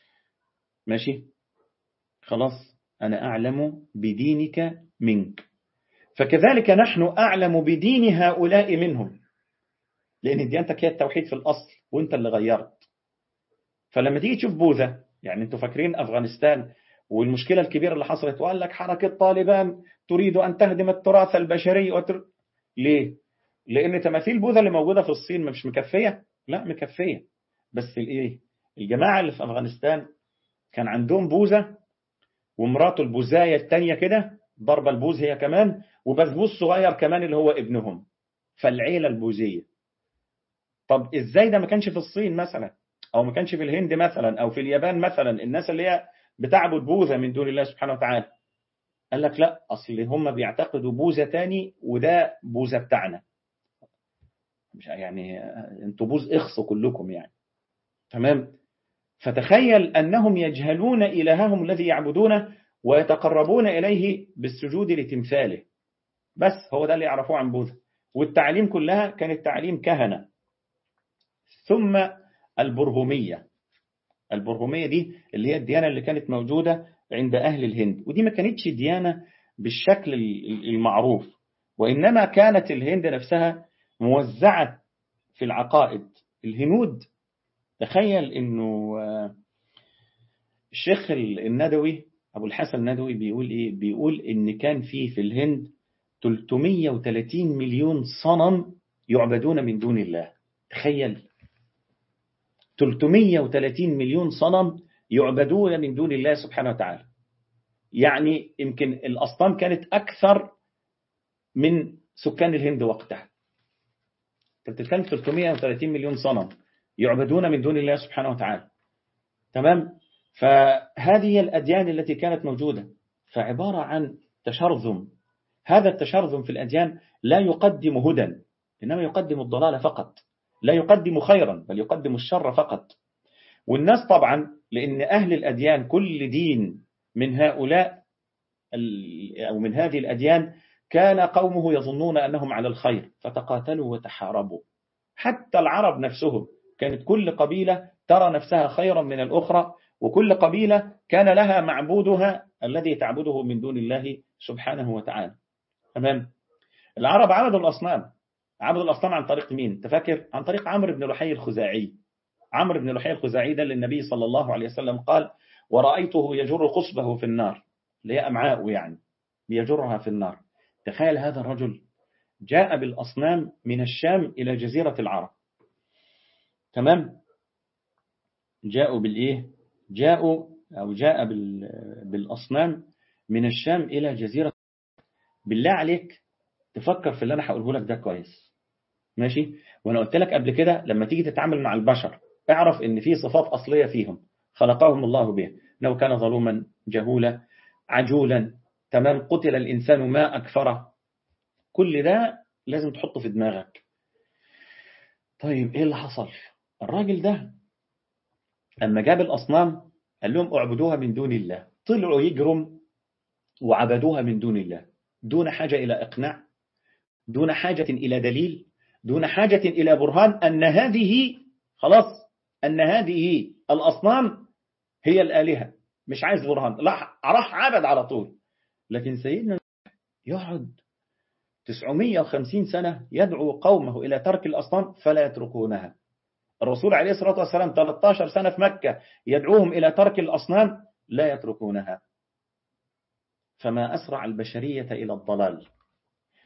ماشي خلاص أنا أعلم بدينك منك فكذلك نحن أعلم بدين هؤلاء منهم لأن ديانتك هي التوحيد في الأصل وانت اللي غيرت فلما تيجي تشوف بوذا يعني انتوا فاكرين أفغانستان والمشكلة الكبيرة اللي حصلت وقال لك حركة طالبان تريد أن تهدم التراث البشري وتر... ليه؟ لأن تماثيل بوذا اللي موجودة في الصين مش مكفية؟ لا مكفية بس الإيه؟ الجماعة اللي في أفغانستان كان عندهم بوذا ومراته البوزاية التانية كده ضربة البوز هي كمان وبسبوس صغير كمان اللي هو ابنهم فالعيلة البوزية طب ازاي ده ما كانش في الصين مثلا او ما كانش في الهند مثلا او في اليابان مثلا الناس اللي هي بتعبد بوذا من دون الله سبحانه وتعالى قال لك لا اصل هم بيعتقدوا بوذا تاني وده بوذا بتاعنا مش يعني انتوا بوز اخصوا كلكم يعني تمام فتخيل انهم يجهلون الههم الذي يعبدونه ويتقربون اليه بالسجود لتمثاله بس هو ده اللي يعرفوه عن بوذا والتعليم كلها كانت تعليم كهنه ثم البرهوميه البرهوميه دي اللي هي الديانه اللي كانت موجوده عند اهل الهند ودي ما كانتش ديانه بالشكل المعروف وانما كانت الهند نفسها موزعه في العقائد الهنود تخيل انه الشيخ الندوي ابو الحسن الندوي بيقول ايه بيقول ان كان في في الهند 330 مليون صنم يعبدون من دون الله تخيل 330 مليون صنم يعبدون من دون الله سبحانه وتعالى يعني يمكن الأصنام كانت أكثر من سكان الهند وقتها بتتكلم 330 مليون صنم يعبدون من دون الله سبحانه وتعالى تمام فهذه هي الأديان التي كانت موجودة فعبارة عن تشرذم هذا التشرذم في الأديان لا يقدم هدى إنما يقدم الضلال فقط لا يقدم خيرا بل يقدم الشر فقط والناس طبعا لأن أهل الأديان كل دين من هؤلاء أو من هذه الأديان كان قومه يظنون أنهم على الخير فتقاتلوا وتحاربوا حتى العرب نفسهم كانت كل قبيلة ترى نفسها خيرا من الأخرى وكل قبيلة كان لها معبودها الذي تعبده من دون الله سبحانه وتعالى تمام العرب عبدوا الأصنام عبدوا الأصنام عن طريق مين تفكر عن طريق عمرو بن لحي الخزاعي عمرو بن لحي الخزاعي ده للنبي صلى الله عليه وسلم قال ورأيته يجر قصبه في النار اللي هي أمعاء يعني يجرها في النار تخيل هذا الرجل جاء بالأصنام من الشام إلى جزيرة العرب تمام جاءوا بالإيه جاءوا أو جاء بالأصنام من الشام إلى جزيرة بالله عليك تفكر في اللي أنا هقوله لك ده كويس ماشي وأنا قلت لك قبل كده لما تيجي تتعامل مع البشر اعرف إن في صفات أصلية فيهم خلقهم الله به لو كان ظلوما جهولا عجولا تمام قتل الإنسان ما أكفره كل ده لازم تحطه في دماغك طيب إيه اللي حصل الراجل ده لما جاب الأصنام قال لهم اعبدوها من دون الله طلعوا يجرم وعبدوها من دون الله دون حاجة إلى إقناع دون حاجة إلى دليل دون حاجة إلى برهان أن هذه خلاص أن هذه الأصنام هي الآلهة مش عايز برهان راح عبد على طول لكن سيدنا يقعد 950 سنة يدعو قومه إلى ترك الأصنام فلا يتركونها الرسول عليه الصلاة والسلام 13 سنة في مكة يدعوهم إلى ترك الأصنام لا يتركونها فما أسرع البشرية إلى الضلال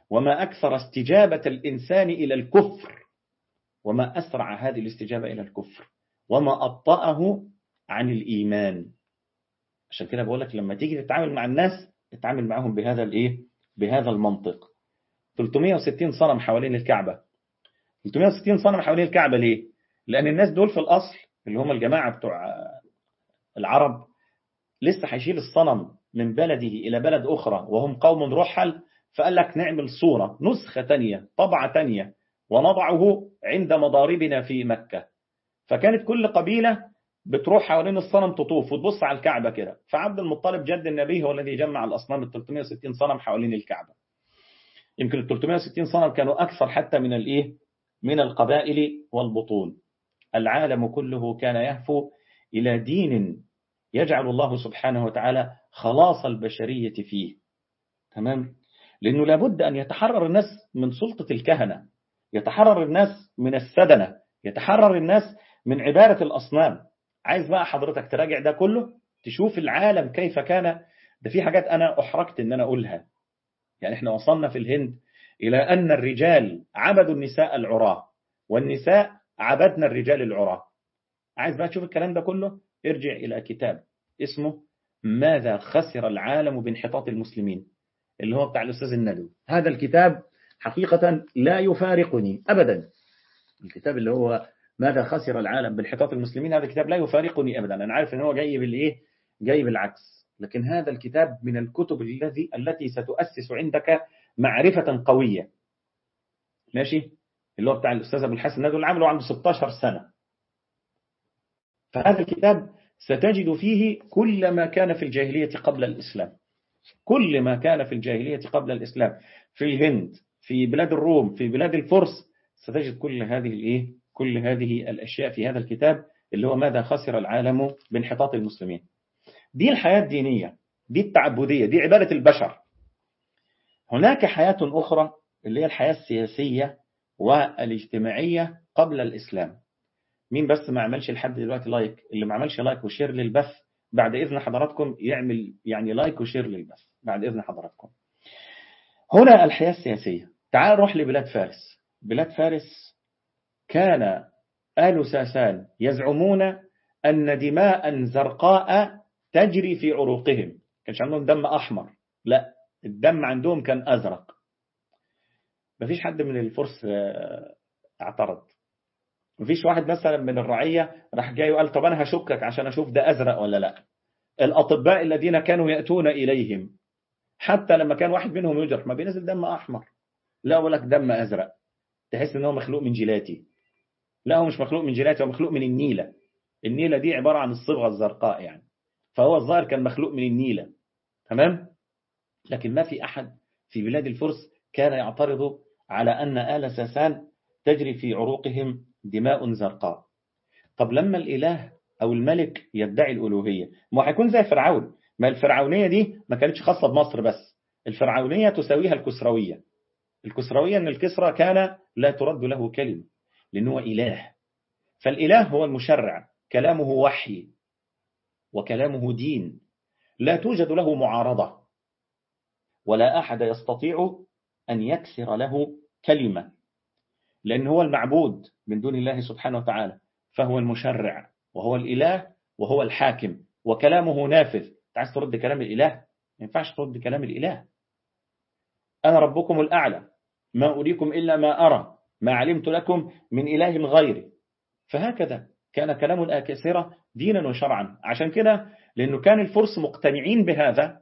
وما أكثر استجابة الإنسان إلى الكفر وما أسرع هذه الاستجابة إلى الكفر وما أبطأه عن الإيمان عشان كده بقول لك لما تيجي تتعامل مع الناس تتعامل معهم بهذا الإيه بهذا المنطق 360 صنم حوالين الكعبة 360 صنم حوالين الكعبة ليه لأن الناس دول في الأصل اللي هم الجماعة بتوع العرب لسه هيشيل الصنم من بلده إلى بلد أخرى وهم قوم رحل فقال لك نعمل صورة نسخة تانية طبعة تانية ونضعه عند مضاربنا في مكة فكانت كل قبيلة بتروح حوالين الصنم تطوف وتبص على الكعبة كده فعبد المطلب جد النبي هو الذي جمع الأصنام ال 360 صنم حوالين الكعبة يمكن ال 360 صنم كانوا أكثر حتى من الإيه من القبائل والبطون العالم كله كان يهفو إلى دين يجعل الله سبحانه وتعالى خلاص البشرية فيه تمام لأنه لابد أن يتحرر الناس من سلطة الكهنة يتحرر الناس من السدنة يتحرر الناس من عبارة الأصنام عايز بقى حضرتك تراجع ده كله تشوف العالم كيف كان ده في حاجات أنا أحرجت أن أنا أقولها يعني إحنا وصلنا في الهند إلى أن الرجال عبدوا النساء العراة والنساء عبدنا الرجال العراة عايز بقى تشوف الكلام ده كله ارجع إلى كتاب اسمه ماذا خسر العالم بانحطاط المسلمين اللي هو بتاع الأستاذ الندوي هذا الكتاب حقيقة لا يفارقني أبدا الكتاب اللي هو ماذا خسر العالم بانحطاط المسلمين هذا الكتاب لا يفارقني أبدا أنا عارف أن هو جاي بالإيه جاي بالعكس لكن هذا الكتاب من الكتب الذي التي ستؤسس عندك معرفة قوية ماشي اللي هو بتاع الأستاذ أبو الحسن ندوي اللي عمله عنده 16 سنة فهذا الكتاب ستجد فيه كل ما كان في الجاهلية قبل الإسلام كل ما كان في الجاهلية قبل الإسلام في الهند في بلاد الروم في بلاد الفرس ستجد كل هذه الايه كل هذه الأشياء في هذا الكتاب اللي هو ماذا خسر العالم بانحطاط المسلمين دي الحياة الدينية دي التعبدية دي عبادة البشر هناك حياة أخرى اللي هي الحياة السياسية والاجتماعية قبل الإسلام مين بس ما عملش لحد دلوقتي لايك اللي ما عملش لايك وشير للبث بعد إذن حضراتكم يعمل يعني لايك وشير للبث بعد إذن حضراتكم هنا الحياة السياسية تعال نروح لبلاد فارس بلاد فارس كان آل ساسان يزعمون أن دماء زرقاء تجري في عروقهم كانش عندهم دم أحمر لا الدم عندهم كان أزرق مفيش حد من الفرس اعترض مفيش واحد مثلا من الرعية راح جاي وقال طب أنا هشكك عشان أشوف ده أزرق ولا لا الأطباء الذين كانوا يأتون إليهم حتى لما كان واحد منهم يجرح ما بينزل دم أحمر لا أقول لك دم أزرق تحس إن هو مخلوق من جيلاتي لا هو مش مخلوق من جيلاتي هو مخلوق من النيلة النيلة دي عبارة عن الصبغة الزرقاء يعني فهو الظاهر كان مخلوق من النيلة تمام لكن ما في أحد في بلاد الفرس كان يعترض على أن آل ساسان تجري في عروقهم دماء زرقاء طب لما الإله أو الملك يدعي الألوهية ما هيكون زي فرعون ما الفرعونية دي ما كانتش خاصة بمصر بس الفرعونية تساويها الكسروية الكسروية أن الكسرى كان لا ترد له كلمة لأنه إله فالإله هو المشرع كلامه وحي وكلامه دين لا توجد له معارضة ولا أحد يستطيع أن يكسر له كلمة لأن هو المعبود من دون الله سبحانه وتعالى فهو المشرع وهو الإله وهو الحاكم وكلامه نافذ عايز ترد كلام الإله ما ينفعش ترد كلام الإله أنا ربكم الأعلى ما أريكم إلا ما أرى ما علمت لكم من إله غيري فهكذا كان كلام الآكسرة دينا وشرعا عشان كده لأنه كان الفرس مقتنعين بهذا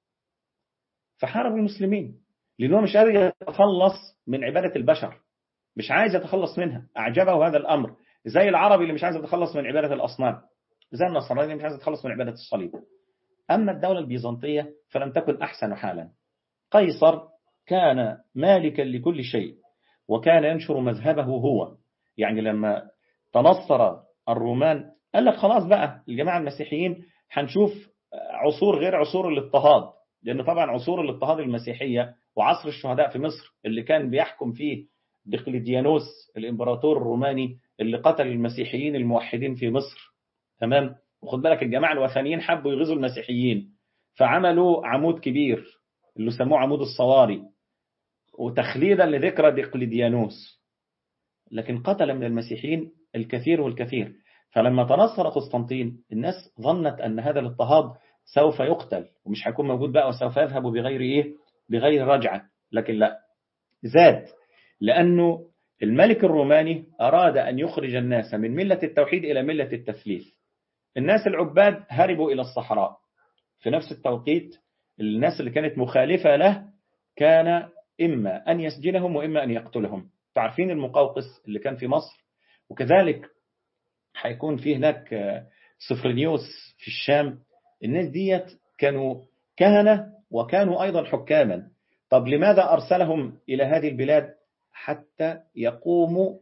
فحاربوا المسلمين لأنه مش قادر يتخلص من عبادة البشر مش عايز يتخلص منها أعجبه هذا الأمر زي العربي اللي مش عايز يتخلص من عبادة الأصنام زي النصراني اللي مش عايز يتخلص من عبادة الصليب أما الدولة البيزنطية فلم تكن أحسن حالا قيصر كان مالكا لكل شيء وكان ينشر مذهبه هو يعني لما تنصر الرومان قال لك خلاص بقى الجماعة المسيحيين هنشوف عصور غير عصور الاضطهاد لأن طبعا عصور الاضطهاد المسيحية وعصر الشهداء في مصر اللي كان بيحكم فيه دقلديانوس الإمبراطور الروماني اللي قتل المسيحيين الموحدين في مصر تمام وخد بالك الجماعة الوثنيين حبوا يغزوا المسيحيين فعملوا عمود كبير اللي سموه عمود الصواري وتخليدا لذكرى دقلديانوس لكن قتل من المسيحيين الكثير والكثير فلما تنصر قسطنطين الناس ظنت أن هذا الاضطهاد سوف يقتل ومش هيكون موجود بقى وسوف يذهب بغير إيه بغير رجعة لكن لا زاد لأنه الملك الروماني أراد أن يخرج الناس من ملة التوحيد إلى ملة التثليث الناس العباد هربوا إلى الصحراء في نفس التوقيت الناس اللي كانت مخالفة له كان إما أن يسجنهم وإما أن يقتلهم تعرفين المقوقس اللي كان في مصر وكذلك هيكون في هناك سفرنيوس في الشام الناس ديت كانوا كهنة وكانوا أيضا حكاما طب لماذا أرسلهم إلى هذه البلاد حتى يقوموا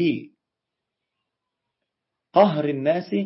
بقهر الناس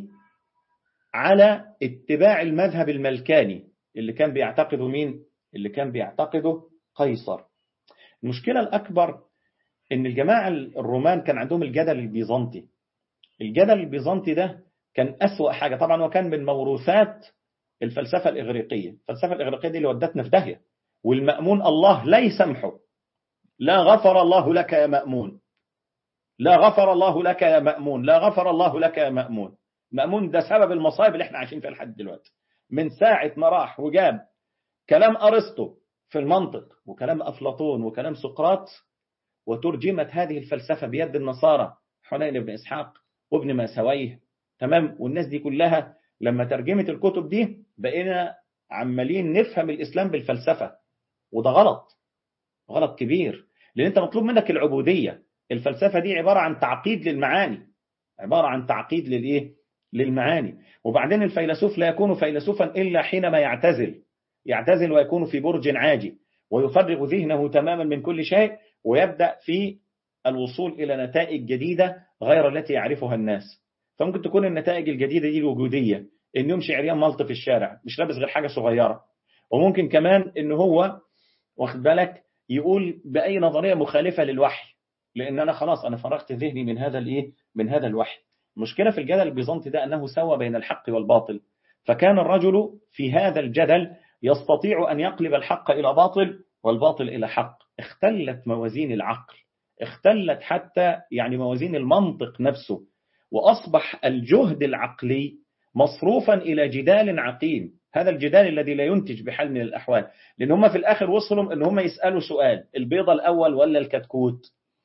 على اتباع المذهب الملكاني اللي كان بيعتقده مين اللي كان بيعتقده قيصر المشكلة الأكبر ان الجماعة الرومان كان عندهم الجدل البيزنطي الجدل البيزنطي ده كان أسوأ حاجة طبعا وكان من موروثات الفلسفة الإغريقية الفلسفة الإغريقية دي اللي ودتنا في داهية والمأمون الله لا يسامحه لا غفر الله لك يا مأمون لا غفر الله لك يا مأمون لا غفر الله لك يا مأمون مأمون ده سبب المصائب اللي احنا عايشين فيها لحد دلوقتي من ساعة ما راح وجاب كلام أرسطو في المنطق وكلام أفلاطون وكلام سقراط وترجمت هذه الفلسفة بيد النصارى حنين بن إسحاق وابن ماسويه تمام والناس دي كلها لما ترجمت الكتب دي بقينا عمالين نفهم الإسلام بالفلسفة وده غلط غلط كبير لأن أنت مطلوب منك العبودية الفلسفة دي عبارة عن تعقيد للمعاني عبارة عن تعقيد للإيه للمعاني وبعدين الفيلسوف لا يكون فيلسوفا إلا حينما يعتزل يعتزل ويكون في برج عاجي ويفرغ ذهنه تماما من كل شيء ويبدأ في الوصول إلى نتائج جديدة غير التي يعرفها الناس فممكن تكون النتائج الجديدة دي الوجودية إن يمشي عريان ملط في الشارع مش لابس غير حاجة صغيرة وممكن كمان إن هو واخد بالك يقول بأي نظرية مخالفة للوحي لأن أنا خلاص أنا فرغت ذهني من هذا الإيه من هذا الوحي المشكلة في الجدل البيزنطي ده أنه سوى بين الحق والباطل فكان الرجل في هذا الجدل يستطيع أن يقلب الحق إلى باطل والباطل إلى حق اختلت موازين العقل اختلت حتى يعني موازين المنطق نفسه وأصبح الجهد العقلي مصروفا إلى جدال عقيم هذا الجدال الذي لا ينتج بحال من الأحوال لأن هم في الآخر وصلوا أن هم يسألوا سؤال البيضة الأول ولا الكتكوت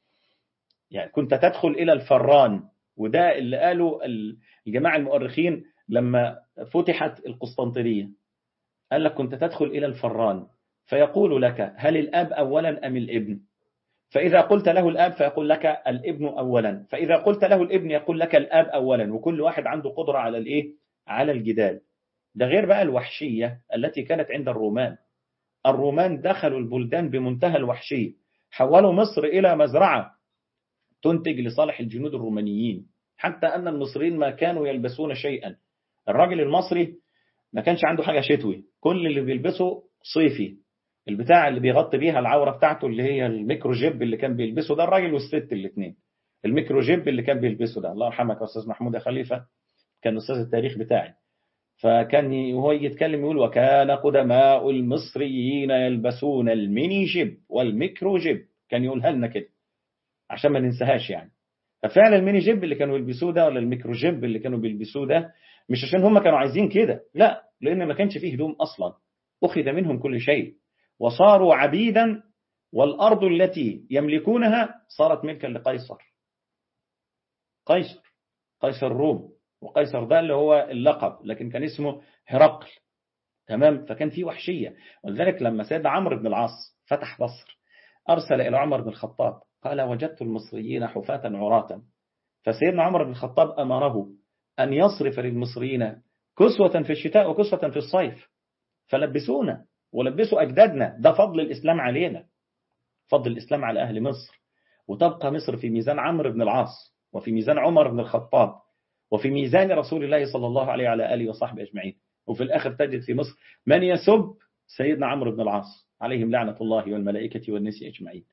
يعني كنت تدخل إلى الفران وده اللي قالوا الجماعة المؤرخين لما فتحت القسطنطينية قال لك كنت تدخل إلى الفران فيقول لك هل الأب أولا أم الابن فإذا قلت له الأب فيقول لك الابن أولا فإذا قلت له الابن يقول لك الأب أولا وكل واحد عنده قدرة على الإيه؟ على الجدال ده غير بقى الوحشية التي كانت عند الرومان الرومان دخلوا البلدان بمنتهى الوحشية حولوا مصر إلى مزرعة تنتج لصالح الجنود الرومانيين حتى أن المصريين ما كانوا يلبسون شيئا الراجل المصري ما كانش عنده حاجة شتوي كل اللي بيلبسه صيفي البتاع اللي بيغطي بيها العورة بتاعته اللي هي الميكرو جيب اللي كان بيلبسه ده الراجل والست الاثنين الميكرو جيب اللي كان بيلبسه ده الله يرحمك يا استاذ محمود يا خليفه كان استاذ التاريخ بتاعي فكان وهو يتكلم يقول وكان قدماء المصريين يلبسون الميني جيب والميكرو جيب كان يقولها لنا كده عشان ما ننساهاش يعني ففعلا الميني جيب اللي كانوا يلبسوه ده ولا الميكرو جيب اللي كانوا بيلبسوه ده مش عشان هم كانوا عايزين كده لا لان ما كانش فيه هدوم اصلا اخذ منهم كل شيء وصاروا عبيدا والأرض التي يملكونها صارت ملكا لقيصر قيصر قيصر الروم وقيصر ده اللي هو اللقب لكن كان اسمه هرقل تمام فكان في وحشية ولذلك لما سيدنا عمرو بن العاص فتح بصر أرسل إلى عمر بن الخطاب قال وجدت المصريين حفاة عراة فسيدنا عمر بن الخطاب أمره أن يصرف للمصريين كسوة في الشتاء وكسوة في الصيف فلبسونا ولبسوا أجدادنا ده فضل الإسلام علينا فضل الإسلام على أهل مصر وتبقى مصر في ميزان عمرو بن العاص وفي ميزان عمر بن الخطاب وفي ميزان رسول الله صلى الله عليه وعلى آله وصحبه أجمعين وفي الآخر تجد في مصر من يسب سيدنا عمرو بن العاص عليهم لعنة الله والملائكة والناس أجمعين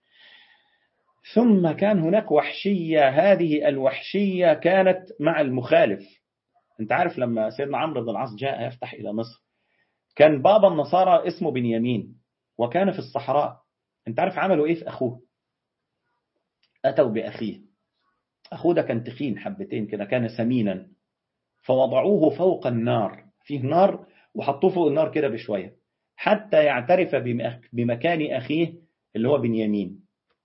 ثم كان هناك وحشية هذه الوحشية كانت مع المخالف انت عارف لما سيدنا عمرو بن العاص جاء يفتح إلى مصر كان بابا النصارى اسمه بنيامين وكان في الصحراء انت عارف عملوا ايه في اخوه اتوا باخيه اخوه ده كان تخين حبتين كده كان سمينا فوضعوه فوق النار فيه نار وحطوه فوق النار كده بشويه حتى يعترف بمكان اخيه اللي هو بنيامين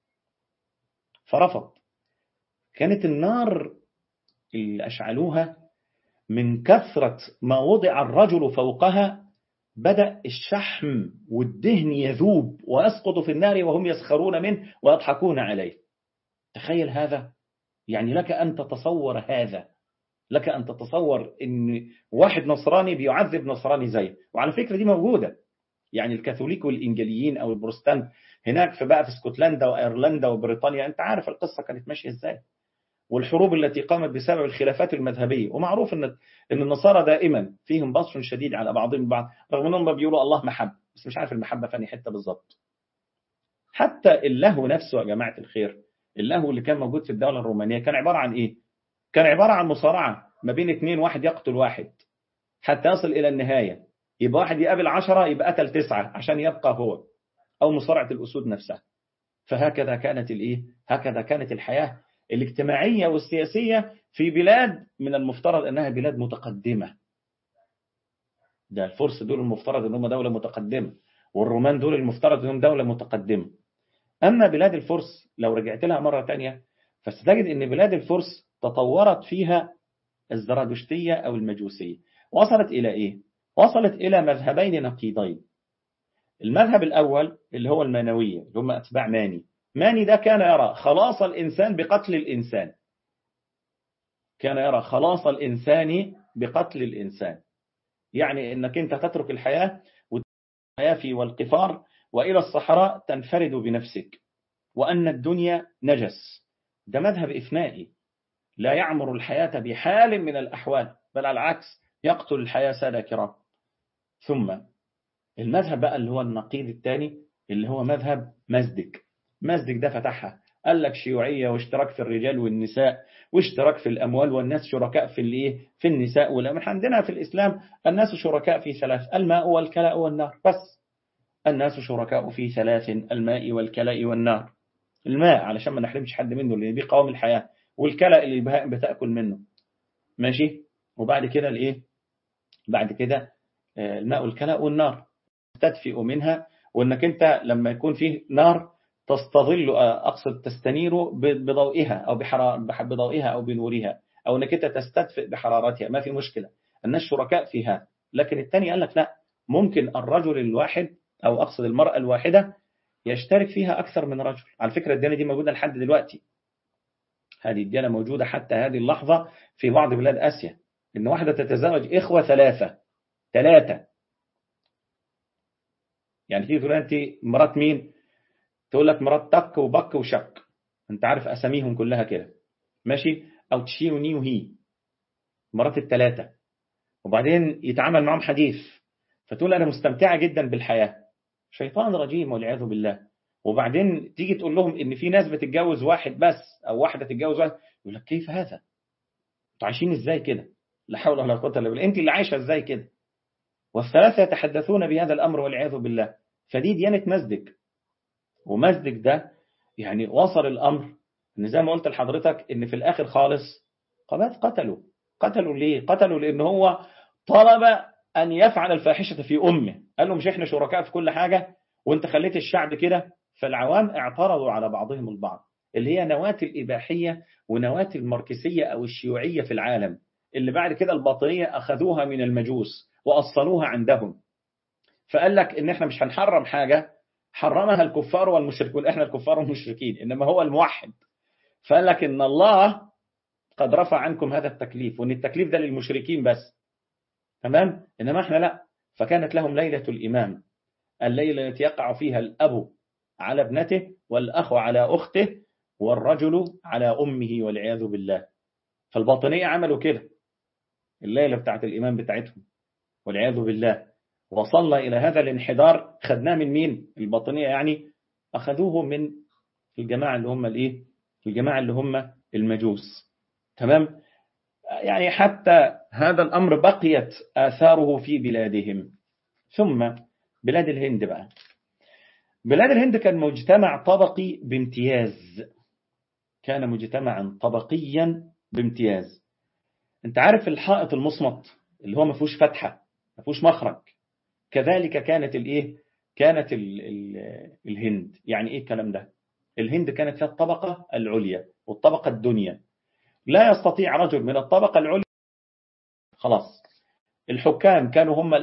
فرفض كانت النار اللي أشعلوها من كثرة ما وضع الرجل فوقها بدأ الشحم والدهن يذوب ويسقط في النار وهم يسخرون منه ويضحكون عليه تخيل هذا يعني لك أن تتصور هذا لك أن تتصور أن واحد نصراني بيعذب نصراني زيه وعلى فكرة دي موجودة يعني الكاثوليك والإنجليين أو البروستانت هناك في بقى في اسكتلندا وأيرلندا وبريطانيا أنت عارف القصة كانت ماشية إزاي والحروب التي قامت بسبب الخلافات المذهبية ومعروف أن أن النصارى دائما فيهم بصر شديد على بعضهم البعض رغم أنهم بيقولوا الله محب بس مش عارف المحبة فاني حتة بالظبط حتى اللهو نفسه يا جماعة الخير اللهو اللي كان موجود في الدولة الرومانية كان عبارة عن إيه؟ كان عبارة عن مصارعة ما بين اثنين واحد يقتل واحد حتى يصل إلى النهاية يبقى واحد يقابل عشرة يبقى قتل تسعة عشان يبقى هو أو مصارعة الأسود نفسها فهكذا كانت الإيه؟ هكذا كانت الحياة الاجتماعية والسياسية في بلاد من المفترض أنها بلاد متقدمة ده الفرس دول المفترض أنهم دولة متقدمة والرومان دول المفترض أنهم دولة متقدمة أما بلاد الفرس لو رجعت لها مرة تانية فستجد أن بلاد الفرس تطورت فيها الزرادشتية أو المجوسية وصلت إلى إيه؟ وصلت إلى مذهبين نقيضين المذهب الأول اللي هو المانوية اللي هم أتباع ماني ماني ده كان يرى خلاص الإنسان بقتل الإنسان كان يرى خلاص الإنسان بقتل الإنسان يعني أنك أنت تترك الحياة والحياة في والقفار وإلى الصحراء تنفرد بنفسك وأن الدنيا نجس ده مذهب إفنائي لا يعمر الحياة بحال من الأحوال بل على العكس يقتل الحياة سادة كرام ثم المذهب بقى اللي هو النقيض الثاني اللي هو مذهب مزدك مزدك ده فتحها قال لك شيوعية واشتراك في الرجال والنساء واشتراك في الأموال والناس شركاء في الايه في النساء والأمر عندنا في الإسلام الناس شركاء في ثلاث الماء والكلاء والنار بس الناس شركاء في ثلاث الماء والكلاء والنار الماء علشان ما نحرمش حد منه اللي بيه قوام الحياة والكلاء اللي البهائم بتأكل منه ماشي وبعد كده الايه بعد كده الماء والكلاء والنار تدفئ منها وانك انت لما يكون فيه نار تستظل اقصد تستنير بضوئها او بضوئها او بنورها او انك انت تستدفئ بحرارتها ما في مشكله الناس شركاء في هذا لكن الثاني قال لك لا ممكن الرجل الواحد او اقصد المراه الواحده يشترك فيها اكثر من رجل على فكره الديانه دي موجوده لحد دلوقتي هذه الديانه موجوده حتى هذه اللحظه في بعض بلاد اسيا ان واحده تتزوج اخوه ثلاثه ثلاثه يعني تيجي تقول انت مرات مين تقول لك مرات تك وبك وشك انت عارف اساميهم كلها كده ماشي او تشي وني وهي مرات الثلاثه وبعدين يتعامل معهم حديث فتقول انا مستمتعه جدا بالحياه شيطان رجيم والعياذ بالله وبعدين تيجي تقول لهم ان في ناس بتتجوز واحد بس او واحده تتجوز واحد يقول لك كيف هذا انتوا عايشين ازاي كده لا حول ولا قوه الا بالله انت اللي عايشه ازاي كده والثلاثه يتحدثون بهذا الامر والعياذ بالله فدي ديانه مزدك ومزدك ده يعني وصل الامر ان زي ما قلت لحضرتك ان في الاخر خالص قامات قتلوا قتلوا ليه قتلوا لان هو طلب ان يفعل الفاحشه في امه قال له مش احنا شركاء في كل حاجه وانت خليت الشعب كده فالعوام اعترضوا على بعضهم البعض اللي هي نواة الإباحية ونواة الماركسية أو الشيوعية في العالم اللي بعد كده الباطنية أخذوها من المجوس وأصلوها عندهم فقال لك إن إحنا مش هنحرم حاجة حرمها الكفار والمشركون إحنا الكفار والمشركين إنما هو الموحد فقال لك إن الله قد رفع عنكم هذا التكليف وإن التكليف ده للمشركين بس تمام إنما إحنا لا فكانت لهم ليلة الإمام الليلة التي يقع فيها الأب على ابنته والأخ على أخته والرجل على أمه والعياذ بالله فالباطنية عملوا كده الليلة بتاعت الإمام بتاعتهم والعياذ بالله وصلنا إلى هذا الانحدار خدناه من مين الباطنية يعني أخذوه من الجماعة اللي هم الإيه الجماعة اللي هم المجوس تمام يعني حتى هذا الأمر بقيت آثاره في بلادهم ثم بلاد الهند بقى بلاد الهند كان مجتمع طبقي بامتياز كان مجتمعا طبقيا بامتياز انت عارف الحائط المصمت اللي هو ما فيهوش فتحة ما فيهوش مخرج كذلك كانت الايه كانت ال ال الهند يعني ايه الكلام ده الهند كانت فيها الطبقة العليا والطبقة الدنيا لا يستطيع رجل من الطبقة العليا خلاص الحكام كانوا هم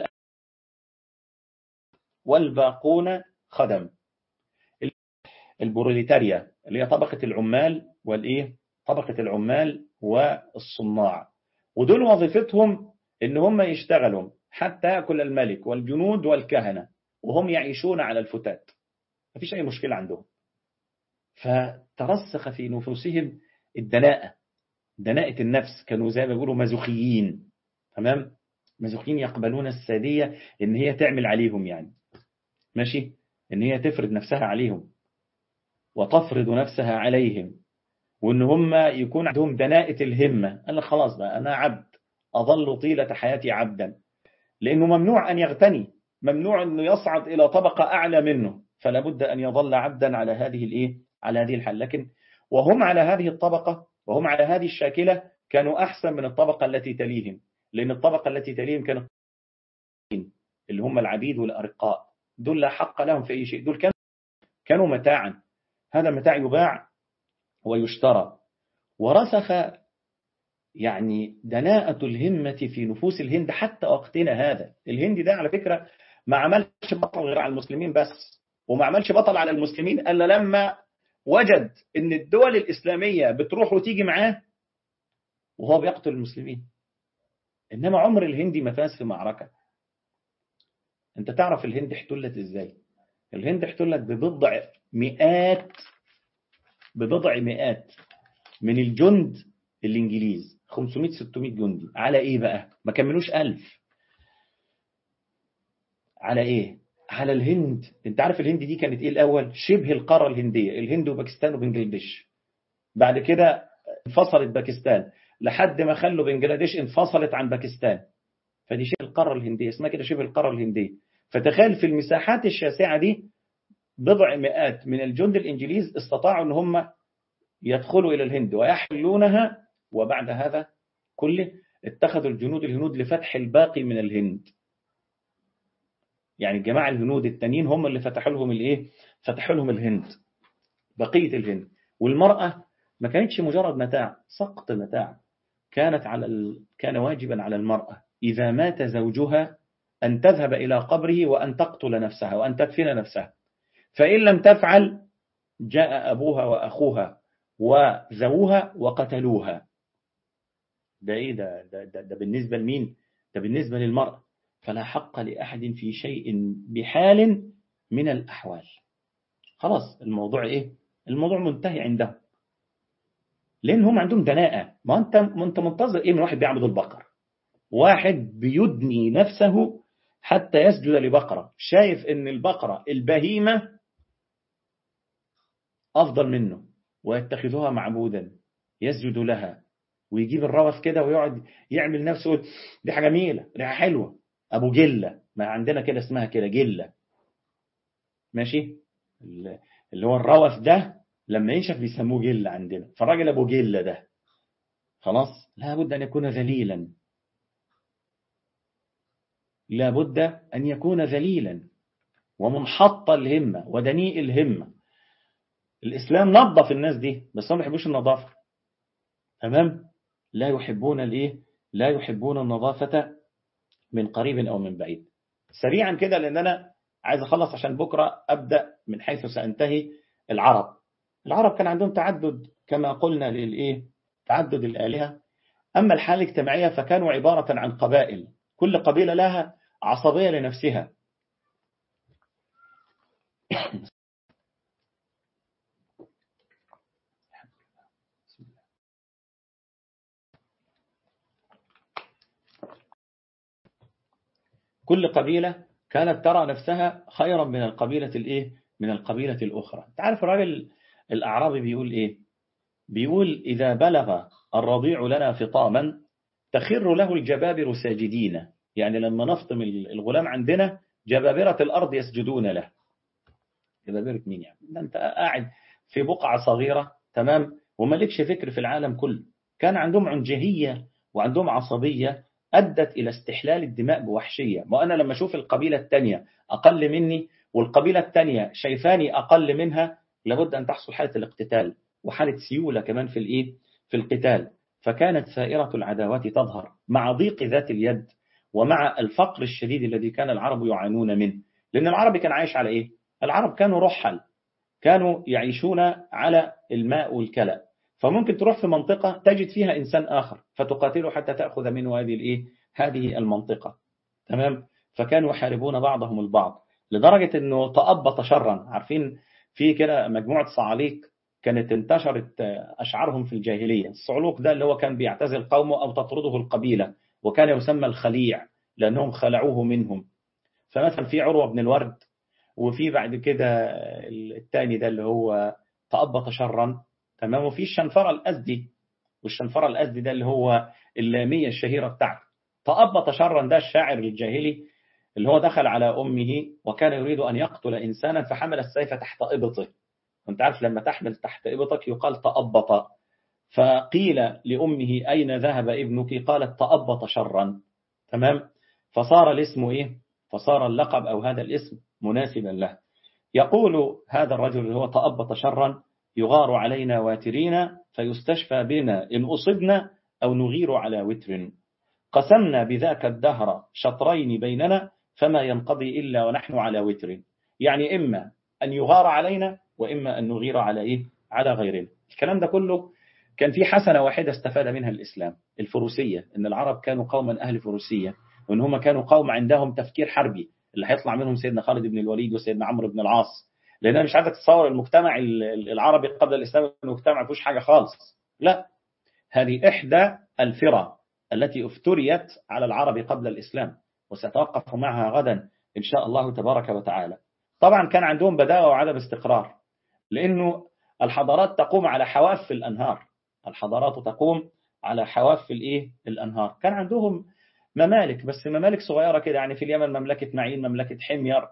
والباقون خدم البروليتاريا اللي هي طبقة العمال والإيه طبقة العمال والصناع ودول وظيفتهم إن هم يشتغلوا حتى يأكل الملك والجنود والكهنة وهم يعيشون على الفتات ما فيش أي مشكلة عندهم فترسخ في نفوسهم الدناءة دناءة النفس كانوا زي ما بيقولوا مزوخيين تمام مزوخيين يقبلون السادية إن هي تعمل عليهم يعني ماشي إن هي تفرض نفسها عليهم وتفرض نفسها عليهم وإن هم يكون عندهم دناءة الهمة قال خلاص بقى أنا عبد أظل طيلة حياتي عبدا لأنه ممنوع أن يغتني ممنوع أنه يصعد إلى طبقة أعلى منه فلا بد أن يظل عبدا على هذه الإيه على هذه الحال لكن وهم على هذه الطبقة وهم على هذه الشاكلة كانوا أحسن من الطبقة التي تليهم لأن الطبقة التي تليهم كانت اللي هم العبيد والأرقاء دول لا حق لهم في أي شيء دول كانوا كانوا متاعا هذا المتاع يباع ويشترى ورسخ يعني دناءة الهمة في نفوس الهند حتى وقتنا هذا الهند ده على فكرة ما عملش بطل غير على المسلمين بس وما عملش بطل على المسلمين إلا لما وجد ان الدول الإسلامية بتروح وتيجي معاه وهو بيقتل المسلمين إنما عمر الهندي ما فاز في معركة انت تعرف الهند احتلت ازاي الهند احتلت ببضع مئات ببضع مئات من الجند الانجليز 500 600 جندي على ايه بقى ما كملوش 1000 على ايه على الهند انت عارف الهند دي كانت ايه الاول شبه القاره الهنديه الهند وباكستان وبنجلاديش بعد كده انفصلت باكستان لحد ما خلوا بنجلاديش انفصلت عن باكستان فدي شبه القاره الهنديه اسمها كده شبه القاره الهنديه فتخيل في المساحات الشاسعه دي بضع مئات من الجند الانجليز استطاعوا ان هم يدخلوا الى الهند ويحلونها وبعد هذا كله اتخذوا الجنود الهنود لفتح الباقي من الهند يعني الجماعة الهنود التانيين هم اللي فتحوا لهم الايه فتحوا لهم الهند بقية الهند والمرأة ما كانتش مجرد متاع سقط متاع كانت على ال... كان واجبا على المرأة إذا مات زوجها أن تذهب إلى قبره وأن تقتل نفسها وأن تدفن نفسها فإن لم تفعل جاء أبوها وأخوها وزووها وقتلوها ده إيه ده, ده, ده, ده بالنسبة لمين ده بالنسبة للمرأة فلا حق لأحد في شيء بحال من الأحوال خلاص الموضوع إيه الموضوع منتهي عندهم لأن هم عندهم دناءة ما أنت, ما أنت منتظر إيه من واحد بيعبد البقر واحد بيدني نفسه حتى يسجد لبقرة شايف ان البقرة البهيمة أفضل منه ويتخذها معبودا يسجد لها ويجيب الروث كده ويقعد يعمل نفسه دي حاجة جميلة ريحة حلوة أبو جلة ما عندنا كده اسمها كده جلة ماشي اللي هو الروث ده لما ينشف بيسموه جلة عندنا فالراجل أبو جلة ده خلاص لابد أن يكون ذليلا لابد أن يكون ذليلا ومنحط الهمة ودنيء الهمة الإسلام نظف الناس دي بس هم ما يحبوش النظافة تمام لا يحبون الايه لا يحبون النظافة من قريب أو من بعيد سريعا كده لأن أنا عايز أخلص عشان بكرة أبدأ من حيث سأنتهي العرب العرب كان عندهم تعدد كما قلنا للإيه تعدد الآلهة أما الحالة الاجتماعية فكانوا عبارة عن قبائل كل قبيلة لها عصبية لنفسها كل قبيلة كانت ترى نفسها خيرا من القبيلة الايه من القبيلة الأخرى تعرف الراجل الأعرابي بيقول إيه بيقول إذا بلغ الرضيع لنا فطاما تخر له الجبابر ساجدين يعني لما نفطم الغلام عندنا جبابرة الأرض يسجدون له جبابرة مين يعني ده أنت قاعد في بقعة صغيرة تمام ومالكش فكر في العالم كله كان عندهم عنجهية وعندهم عصبية أدت إلى استحلال الدماء بوحشية وأنا لما أشوف القبيلة الثانية أقل مني والقبيلة الثانية شايفاني أقل منها لابد أن تحصل حالة الاقتتال وحالة سيولة كمان في الإيه في القتال فكانت سائرة العداوات تظهر مع ضيق ذات اليد ومع الفقر الشديد الذي كان العرب يعانون منه لأن العربي كان عايش على إيه العرب كانوا رحل كانوا يعيشون على الماء والكلى فممكن تروح في منطقة تجد فيها إنسان آخر فتقاتله حتى تأخذ منه هذه الإيه هذه المنطقة تمام فكانوا يحاربون بعضهم البعض لدرجة أنه تأبط شرا عارفين في كده مجموعة صعاليق كانت انتشرت أشعارهم في الجاهلية الصعلوك ده اللي هو كان بيعتزل قومه أو تطرده القبيلة وكان يسمى الخليع لأنهم خلعوه منهم فمثلا في عروة بن الورد وفي بعد كده الثاني ده اللي هو تأبط شرا تمام وفي الشنفرة الأزدي والشنفرة الأزدي ده اللي هو اللامية الشهيرة بتاعته تأبط شرا ده الشاعر الجاهلي اللي هو دخل على أمه وكان يريد أن يقتل إنسانا فحمل السيف تحت إبطه وانت عارف لما تحمل تحت إبطك يقال تأبط فقيل لأمه أين ذهب ابنك قالت تأبط شرا تمام فصار الاسم إيه فصار اللقب أو هذا الاسم مناسبا له يقول هذا الرجل اللي هو تأبط شرا يغار علينا واترين فيستشفى بنا إن أصبنا أو نغير على وتر قسمنا بذاك الدهر شطرين بيننا فما ينقضي إلا ونحن على وتر يعني إما أن يغار علينا وإما أن نغير على إيه على غيرنا الكلام ده كله كان في حسنة واحدة استفاد منها الإسلام الفروسية إن العرب كانوا قوما أهل فروسية وإن هم كانوا قوم عندهم تفكير حربي اللي هيطلع منهم سيدنا خالد بن الوليد وسيدنا عمرو بن العاص لأن أنا مش عايزك تتصور المجتمع العربي قبل الإسلام المجتمع ما فيهوش حاجة خالص لا هذه إحدى الفرى التي افتريت على العرب قبل الإسلام وسأتوقف معها غدا إن شاء الله تبارك وتعالى طبعا كان عندهم بداوة وعدم استقرار لأنه الحضارات تقوم على حواف الأنهار الحضارات تقوم على حواف الإيه الأنهار كان عندهم ممالك بس ممالك صغيرة كده يعني في اليمن مملكة معين مملكة حمير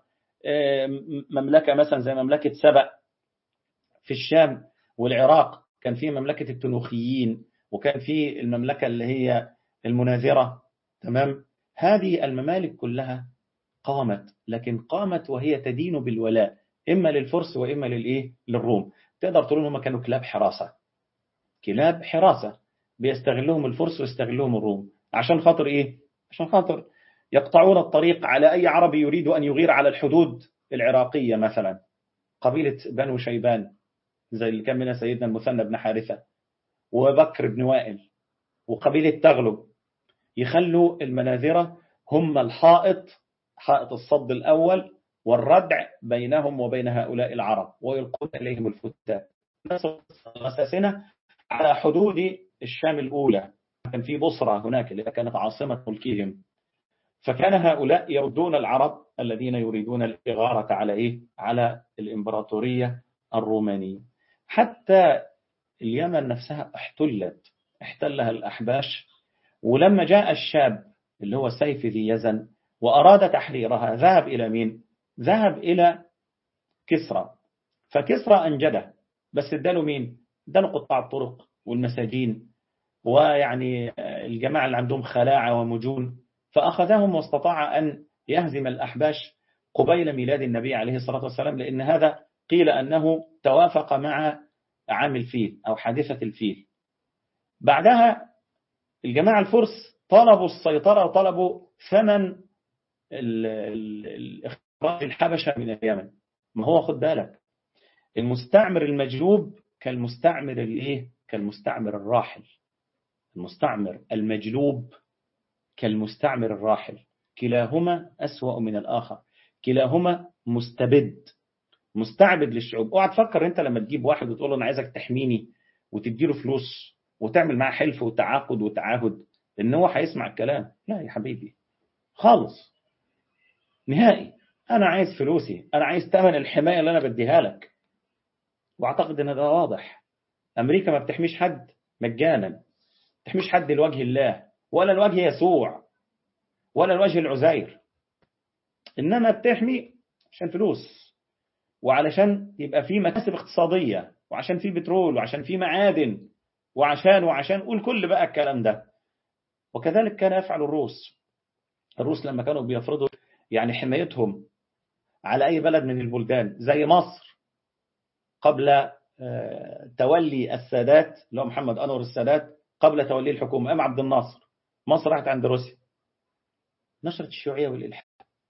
مملكة مثلا زي مملكة سبأ في الشام والعراق كان في مملكة التنوخيين وكان في المملكة اللي هي المناذرة تمام هذه الممالك كلها قامت لكن قامت وهي تدين بالولاء إما للفرس وإما للإيه للروم تقدر تقول هم كانوا كلاب حراسة كلاب حراسة بيستغلهم الفرس ويستغلهم الروم عشان خاطر إيه عشان خاطر يقطعون الطريق على أي عربي يريد أن يغير على الحدود العراقية مثلا قبيلة بنو شيبان زي اللي كان منها سيدنا المثنى بن حارثة وبكر بن وائل وقبيلة تغلب يخلوا المناذرة هم الحائط حائط الصد الأول والردع بينهم وبين هؤلاء العرب ويلقون إليهم الفتات أساسنا على حدود الشام الأولى كان في بصرة هناك اللي كانت عاصمة ملكهم فكان هؤلاء يردون العرب الذين يريدون الإغارة على إيه؟ على الإمبراطورية الرومانية حتى اليمن نفسها احتلت احتلها الأحباش ولما جاء الشاب اللي هو سيف ذي يزن وأراد تحريرها ذهب إلى مين؟ ذهب إلى كسرى فكسرى أنجده بس اداله مين؟ اداله قطاع الطرق والمساجين ويعني الجماعة اللي عندهم خلاعة ومجون فأخذهم واستطاع أن يهزم الأحباش قبيل ميلاد النبي عليه الصلاة والسلام لأن هذا قيل أنه توافق مع عام الفيل أو حادثة الفيل بعدها الجماعة الفرس طلبوا السيطرة وطلبوا ثمن إخراج الحبشة من اليمن ما هو خد بالك المستعمر المجلوب كالمستعمر الايه كالمستعمر الراحل المستعمر المجلوب كالمستعمر الراحل كلاهما أسوأ من الآخر كلاهما مستبد مستعبد للشعوب اوعى تفكر انت لما تجيب واحد وتقول له انا عايزك تحميني وتديله فلوس وتعمل معاه حلف وتعاقد وتعاهد ان هو هيسمع الكلام لا يا حبيبي خالص نهائي انا عايز فلوسي انا عايز ثمن الحمايه اللي انا بديها لك واعتقد ان ده واضح امريكا ما بتحميش حد مجانا ما بتحميش حد لوجه الله ولا لوجه يسوع ولا لوجه العزير انما بتحمي عشان فلوس وعلشان يبقى في مكاسب اقتصادية وعشان في بترول وعشان في معادن وعشان وعشان قول كل بقى الكلام ده وكذلك كان يفعل الروس الروس لما كانوا بيفرضوا يعني حمايتهم على أي بلد من البلدان زي مصر قبل تولي السادات اللي هو محمد أنور السادات قبل تولي الحكومة أم عبد الناصر مصر راحت عند روسيا نشرت الشيوعية والإلحاد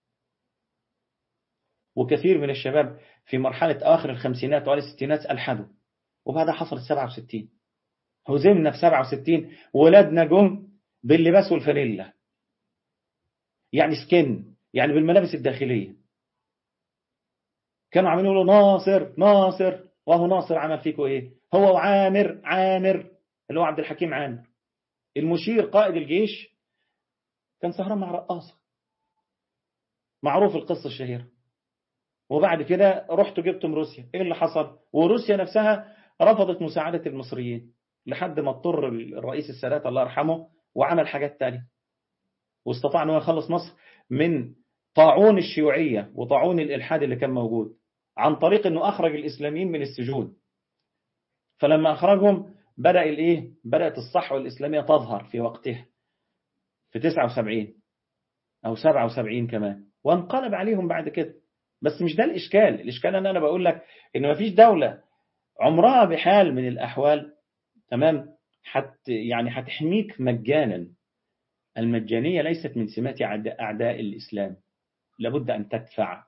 وكثير من الشباب في مرحلة آخر الخمسينات وعلى الستينات ألحدوا وبعدها حصلت 67 هزمنا في 67 ولادنا جم باللباس والفانيلا يعني سكن يعني بالملابس الداخلية كانوا عاملين له ناصر ناصر وهو ناصر عمل فيكم ايه هو وعامر عامر اللي هو عبد الحكيم عامر المشير قائد الجيش كان سهران مع رقاصة معروف القصة الشهيرة وبعد كده رحتوا جبتم روسيا ايه اللي حصل وروسيا نفسها رفضت مساعدة المصريين لحد ما اضطر الرئيس السادات الله يرحمه وعمل حاجات تانية واستطاع انه يخلص مصر من طاعون الشيوعية وطاعون الإلحاد اللي كان موجود عن طريق انه اخرج الاسلاميين من السجون فلما اخرجهم بدأ الايه بدأت الصحوة الإسلامية تظهر في وقتها في 79 أو 77 كمان وانقلب عليهم بعد كده بس مش ده الإشكال الإشكال أن أنا بقول لك إن مفيش دولة عمرها بحال من الأحوال تمام حت يعني هتحميك مجانا المجانية ليست من سمات أعداء الإسلام لابد أن تدفع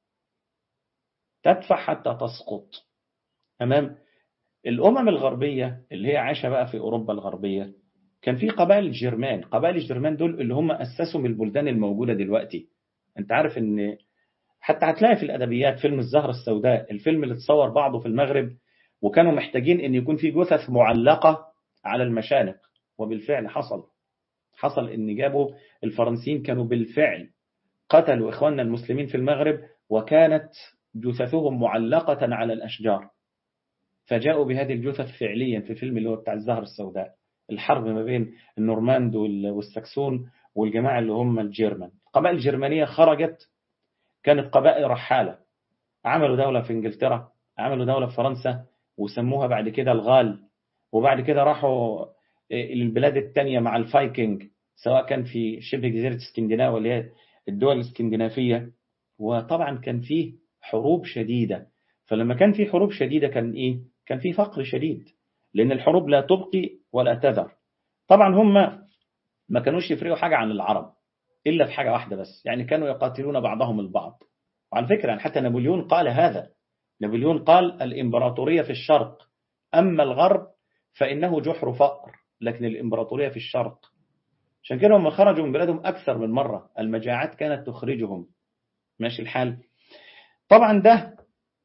تدفع حتى تسقط تمام الأمم الغربية اللي هي عايشة بقى في أوروبا الغربية كان في قبائل الجرمان قبائل الجرمان دول اللي هم أسسوا من البلدان الموجودة دلوقتي أنت عارف أن حتى هتلاقي في الأدبيات فيلم الزهرة السوداء الفيلم اللي تصور بعضه في المغرب وكانوا محتاجين أن يكون في جثث معلقة على المشانق وبالفعل حصل حصل أن جابوا الفرنسيين كانوا بالفعل قتلوا إخواننا المسلمين في المغرب وكانت جثثهم معلقة على الأشجار فجاءوا بهذه الجثث فعليا في الفيلم اللي هو بتاع الزهر السوداء الحرب ما بين النورماند والسكسون والجماعة اللي هم الجيرمان القبائل الجرمانية خرجت كانت قبائل رحالة عملوا دولة في انجلترا عملوا دولة في فرنسا وسموها بعد كده الغال وبعد كده راحوا البلاد التانية مع الفايكنج سواء كان في شبه جزيرة اسكندناويا اللي هي الدول الاسكندنافية وطبعا كان فيه حروب شديدة فلما كان في حروب شديدة كان إيه؟ كان في فقر شديد لأن الحروب لا تبقي ولا تذر طبعا هم ما كانوش يفرقوا حاجة عن العرب إلا في حاجة واحدة بس يعني كانوا يقاتلون بعضهم البعض وعلى فكرة يعني حتى نابليون قال هذا نابليون قال الإمبراطورية في الشرق أما الغرب فإنه جحر فقر لكن الإمبراطورية في الشرق عشان كده هم خرجوا من بلادهم أكثر من مرة المجاعات كانت تخرجهم ماشي الحال طبعا ده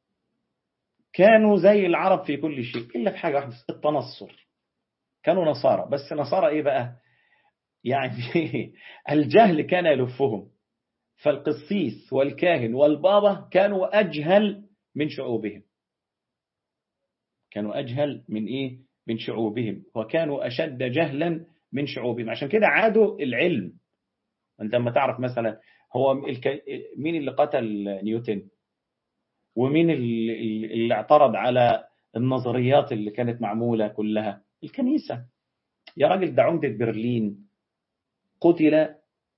كانوا زي العرب في كل شيء إلا في حاجة واحدة التنصر كانوا نصارى بس نصارى إيه بقى يعني الجهل كان يلفهم فالقسيس والكاهن والبابا كانوا أجهل من شعوبهم كانوا أجهل من إيه من شعوبهم وكانوا أشد جهلا من شعوبهم عشان كده عادوا العلم أنت لما تعرف مثلا هو الك... مين اللي قتل نيوتن ومين اللي, اللي اعترض على النظريات اللي كانت معمولة كلها الكنيسة يا راجل ده عمدة برلين قتل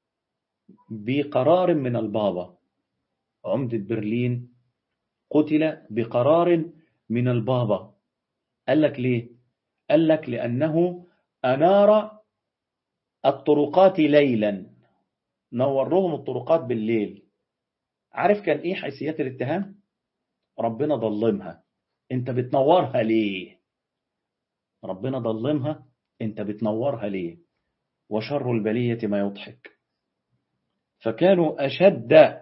بقرار من البابا عمدة برلين قتل بقرار من البابا قال لك ليه قال لك لأنه أنار الطرقات ليلا نور لهم الطرقات بالليل عارف كان ايه حيثيات الاتهام ربنا ضلمها انت بتنورها ليه ربنا ضلمها انت بتنورها ليه وشر البلية ما يضحك فكانوا أشد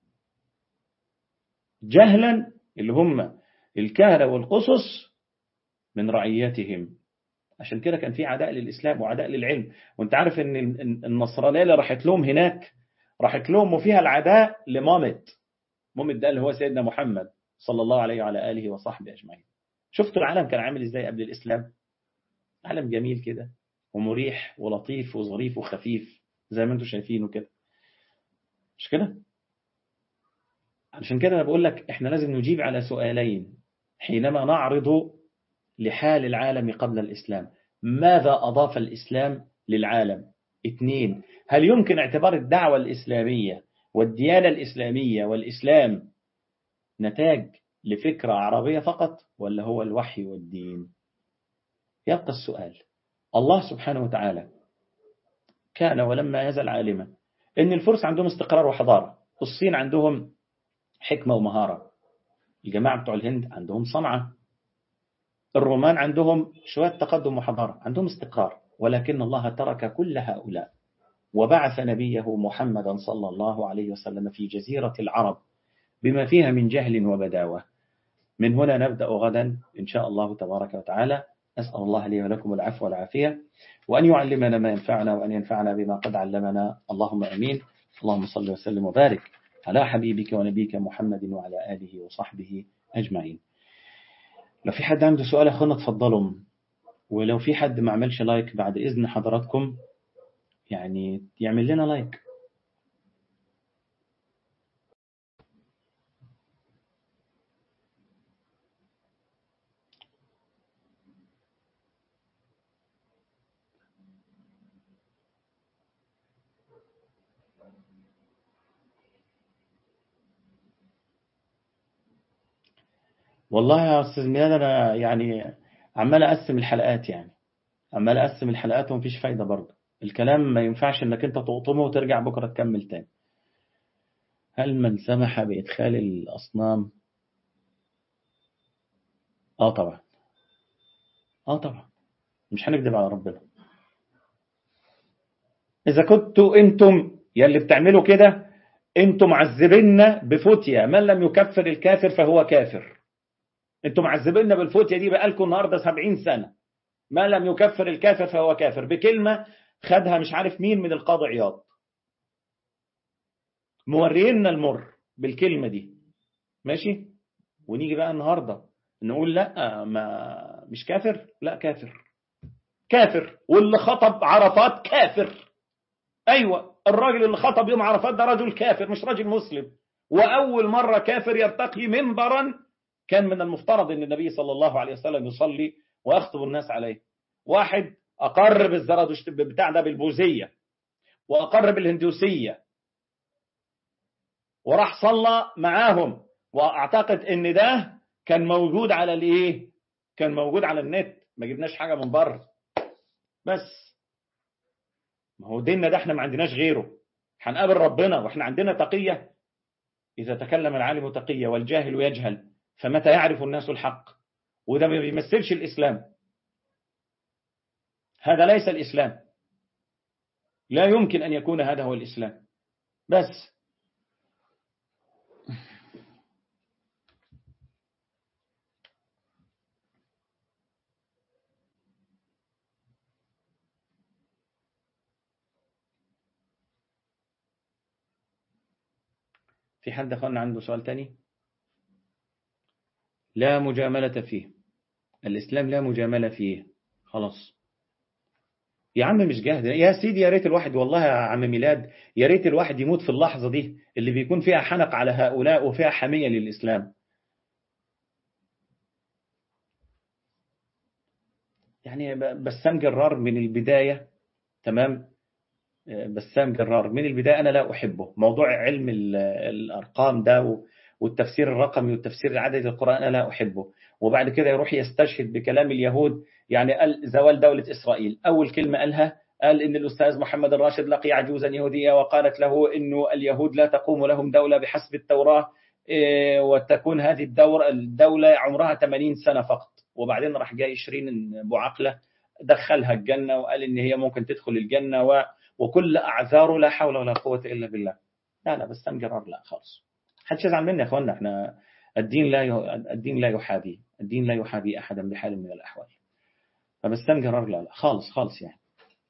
جهلا اللي هم الكهنة والقصص من رعيتهم عشان كده كان في عداء للإسلام وعداء للعلم وانت عارف ان النصرانية اللي راحت لهم هناك راحت لهم وفيها العداء لمامت مامت ده اللي هو سيدنا محمد صلى الله عليه وعلى آله وصحبه أجمعين شفتوا العالم كان عامل ازاي قبل الإسلام عالم جميل كده ومريح ولطيف وظريف وخفيف زي ما انتم شايفينه كده مش كده عشان كده أنا بقول لك إحنا لازم نجيب على سؤالين حينما نعرض لحال العالم قبل الإسلام ماذا أضاف الإسلام للعالم اثنين هل يمكن اعتبار الدعوة الإسلامية والديانة الإسلامية والإسلام نتاج لفكرة عربية فقط ولا هو الوحي والدين يبقى السؤال الله سبحانه وتعالى كان ولما يزل عالما إن الفرس عندهم استقرار وحضارة الصين عندهم حكمة ومهارة الجماعة بتوع الهند عندهم صنعة الرومان عندهم شوية تقدم وحضارة عندهم استقرار ولكن الله ترك كل هؤلاء وبعث نبيه محمدا صلى الله عليه وسلم في جزيرة العرب بما فيها من جهل وبداوة من هنا نبدأ غدا إن شاء الله تبارك وتعالى أسأل الله لي ولكم العفو والعافية وأن يعلمنا ما ينفعنا وأن ينفعنا بما قد علمنا اللهم أمين اللهم صل وسلم وبارك على حبيبك ونبيك محمد وعلى آله وصحبه أجمعين لو في حد عنده سؤال أخونا تفضلوا ولو في حد ما عملش لايك بعد إذن حضراتكم يعني يعمل لنا لايك والله يا أستاذ ميلاد أنا يعني عمال أقسم الحلقات يعني عمال أقسم الحلقات ومفيش فايدة برضه الكلام ما ينفعش إنك أنت تقطمه وترجع بكرة تكمل تاني هل من سمح بإدخال الأصنام آه طبعا آه طبعا مش هنكذب على ربنا إذا كنتوا أنتم يلي بتعملوا كده أنتم معذبيننا بفتية من لم يكفر الكافر فهو كافر انتم معذبيننا بالفتية دي بقالكم النهارده 70 سنة ما لم يكفر الكافر فهو كافر بكلمة خدها مش عارف مين من القاضي عياض مورينا المر بالكلمة دي ماشي ونيجي بقى النهاردة نقول لا ما مش كافر لا كافر كافر واللي خطب عرفات كافر أيوة الراجل اللي خطب يوم عرفات ده رجل كافر مش راجل مسلم وأول مرة كافر يرتقي منبرا كان من المفترض أن النبي صلى الله عليه وسلم يصلي ويخطب الناس عليه واحد أقر بالزرادشت بتاع ده بالبوذية وأقر بالهندوسية وراح صلى معاهم وأعتقد أن ده كان موجود على الإيه كان موجود على النت ما جبناش حاجة من بره بس ما هو ديننا ده احنا ما عندناش غيره هنقابل ربنا واحنا عندنا تقية إذا تكلم العالم تقية والجاهل يجهل فمتى يعرف الناس الحق وده ما بيمثلش الإسلام هذا ليس الإسلام لا يمكن أن يكون هذا هو الإسلام بس في حد أخوانا عنده سؤال تاني لا مجاملة فيه الإسلام لا مجاملة فيه خلاص يا عم مش جاهد يا سيدي يا ريت الواحد والله يا عم ميلاد يا ريت الواحد يموت في اللحظة دي اللي بيكون فيها حنق على هؤلاء وفيها حمية للإسلام يعني بسام جرار من البداية تمام بسام جرار من البداية أنا لا أحبه موضوع علم الأرقام ده والتفسير الرقمي والتفسير العددي للقرآن أنا لا أحبه وبعد كده يروح يستشهد بكلام اليهود يعني قال زوال دولة إسرائيل أول كلمة قالها قال إن الأستاذ محمد الراشد لقي عجوزا يهودية وقالت له إنه اليهود لا تقوم لهم دولة بحسب التوراة وتكون هذه الدورة الدولة عمرها 80 سنة فقط وبعدين راح جاي شيرين أبو عقلة دخلها الجنة وقال إن هي ممكن تدخل الجنة و... وكل أعذاره لا حول ولا قوة إلا بالله لا لا بس تنجرر لا خالص حدش يزعل مني يا اخوانا احنا الدين لا الدين لا يحابي الدين لا يحابي احدا بحال من الاحوال فبستنجر لا لا خالص خالص يعني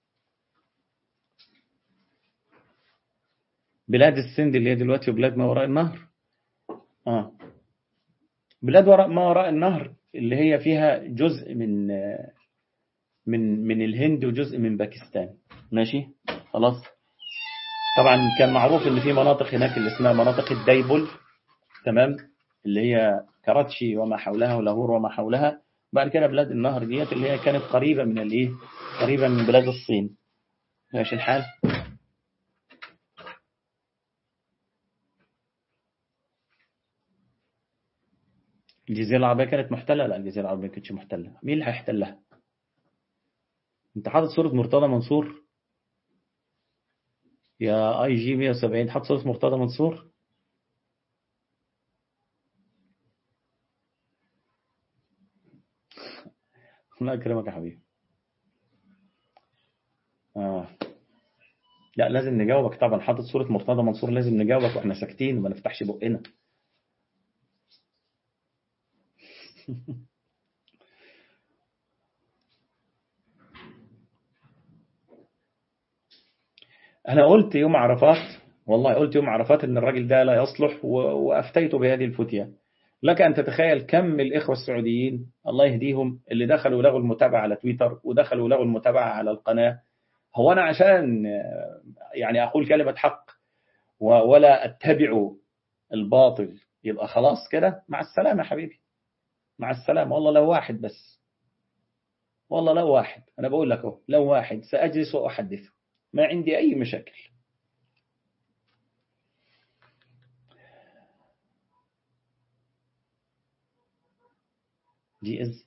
بلاد السند اللي هي دلوقتي وبلاد ما وراء النهر اه بلاد وراء ما وراء النهر اللي هي فيها جزء من من من الهند وجزء من باكستان ماشي خلاص طبعا كان معروف ان في مناطق هناك اللي اسمها مناطق الديبل تمام اللي هي كراتشي وما حولها ولاهور وما حولها بعد كده بلاد النهر ديت اللي هي كانت قريبة من الايه قريبة من بلاد الصين ماشي الحال الجزيرة العربية كانت محتلة لا الجزيرة العربية ما كانتش محتلة مين اللي هيحتلها انت حاطط صورة مرتضى منصور يا اي جي 170 حاطط صورة مرتضى منصور الله يكرمك يا حبيبي آه. لا لازم نجاوبك طبعا حاطط صورة مرتضى منصور لازم نجاوبك واحنا ساكتين وما نفتحش بقنا أنا قلت يوم عرفات والله قلت يوم عرفات إن الراجل ده لا يصلح وأفتيت بهذه الفتية لك أن تتخيل كم الإخوة السعوديين الله يهديهم اللي دخلوا لغوا المتابعة على تويتر ودخلوا لغوا المتابعة على القناة هو أنا عشان يعني أقول كلمة حق ولا أتبع الباطل يبقى خلاص كده مع السلامة يا حبيبي مع السلامة والله لو واحد بس والله لو واحد أنا بقول لك أهو لو واحد سأجلس وأحدثه ما عندي أي مشاكل دي إز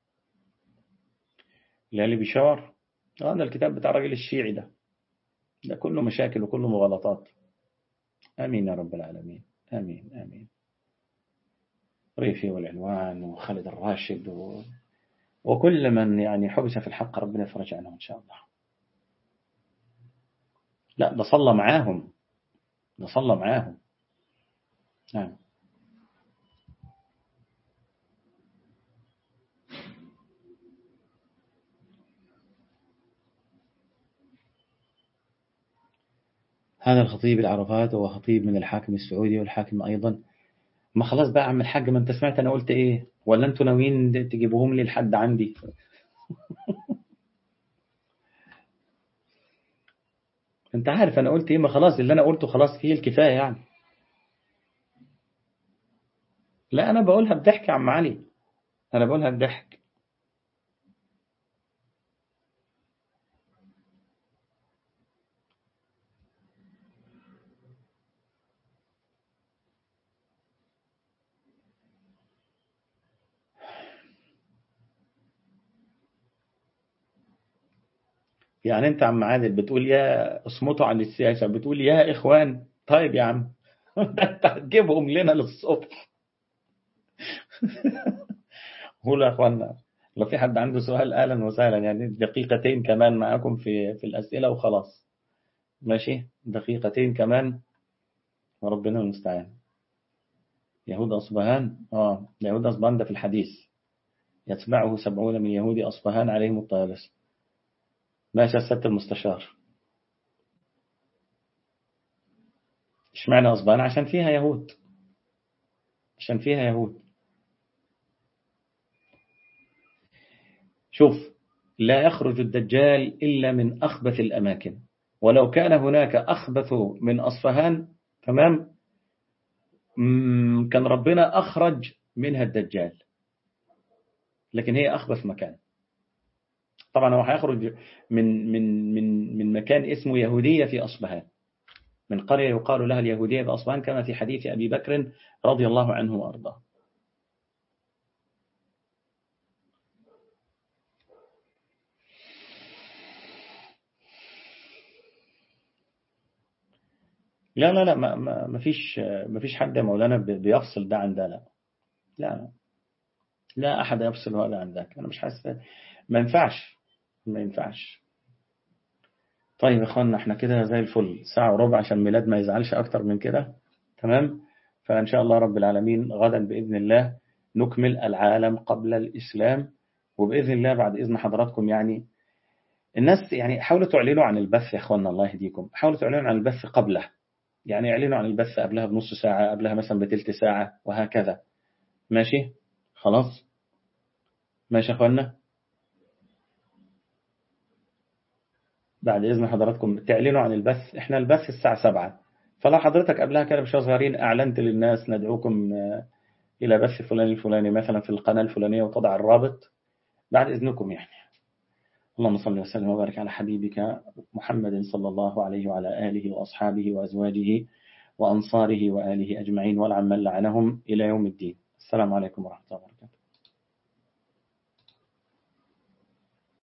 لالي بشار هذا الكتاب بتاع الراجل الشيعي ده ده كله مشاكل وكله مغالطات آمين يا رب العالمين آمين آمين ريفي والعنوان وخالد الراشد و... وكل من يعني حبس في الحق ربنا يفرج عنه إن شاء الله لا ده صلى معاهم ده صلى معاهم نعم هذا الخطيب العرفات هو خطيب من الحاكم السعودي والحاكم أيضا ما خلاص بقى عم الحاج ما انت سمعت انا قلت ايه ولا انتوا ناويين تجيبوهم لي لحد عندي انت عارف انا قلت ايه ما خلاص اللي انا قلته خلاص فيه الكفاية يعني لا انا بقولها بضحك يا عم علي انا بقولها بضحك يعني انت عم عادل بتقول يا اصمتوا عن السياسة بتقول يا اخوان طيب يا عم انت هتجيبهم لنا للصبح قولوا يا اخوانا لو في حد عنده سؤال اهلا وسهلا يعني دقيقتين كمان معاكم في في الاسئله وخلاص ماشي دقيقتين كمان وربنا المستعان يهود اصبهان اه يهود اصبهان ده في الحديث يتبعه سبعون من يهود اصبهان عليهم الطيالسه ماشي يا سيادة المستشار اشمعنى أصبان عشان فيها يهود عشان فيها يهود شوف لا يخرج الدجال إلا من أخبث الأماكن ولو كان هناك أخبث من أصفهان تمام كان ربنا أخرج منها الدجال لكن هي أخبث مكان طبعا هو هيخرج من من من من مكان اسمه يهودية في أصبهان من قرية يقال لها اليهودية في أصبهان كما في حديث أبي بكر رضي الله عنه وأرضاه لا لا لا ما ما فيش ما فيش حد يا مولانا بيفصل ده عن ده لا لا لا أحد يفصل هذا عن ذاك أنا مش حاسس ما ينفعش ما ينفعش طيب يا اخوانا احنا كده زي الفل ساعة وربع عشان ميلاد ما يزعلش اكتر من كده تمام فان شاء الله رب العالمين غدا باذن الله نكمل العالم قبل الاسلام وباذن الله بعد اذن حضراتكم يعني الناس يعني حاولوا تعلنوا عن البث يا اخوانا الله يهديكم حاولوا تعلنوا عن البث قبله يعني اعلنوا عن البث قبلها بنص ساعة قبلها مثلا بتلت ساعة وهكذا ماشي خلاص ماشي يا اخوانا بعد إذن حضراتكم تعلنوا عن البث إحنا البث الساعة سبعة فلا حضرتك قبلها كده بشوية صغيرين أعلنت للناس ندعوكم إلى بث فلان الفلاني مثلا في القناة الفلانية وتضع الرابط بعد إذنكم يعني اللهم صل وسلم وبارك على حبيبك محمد صلى الله عليه وعلى آله وأصحابه وأزواجه وأنصاره وآله أجمعين والعم من لعنهم إلى يوم الدين السلام عليكم ورحمة الله وبركاته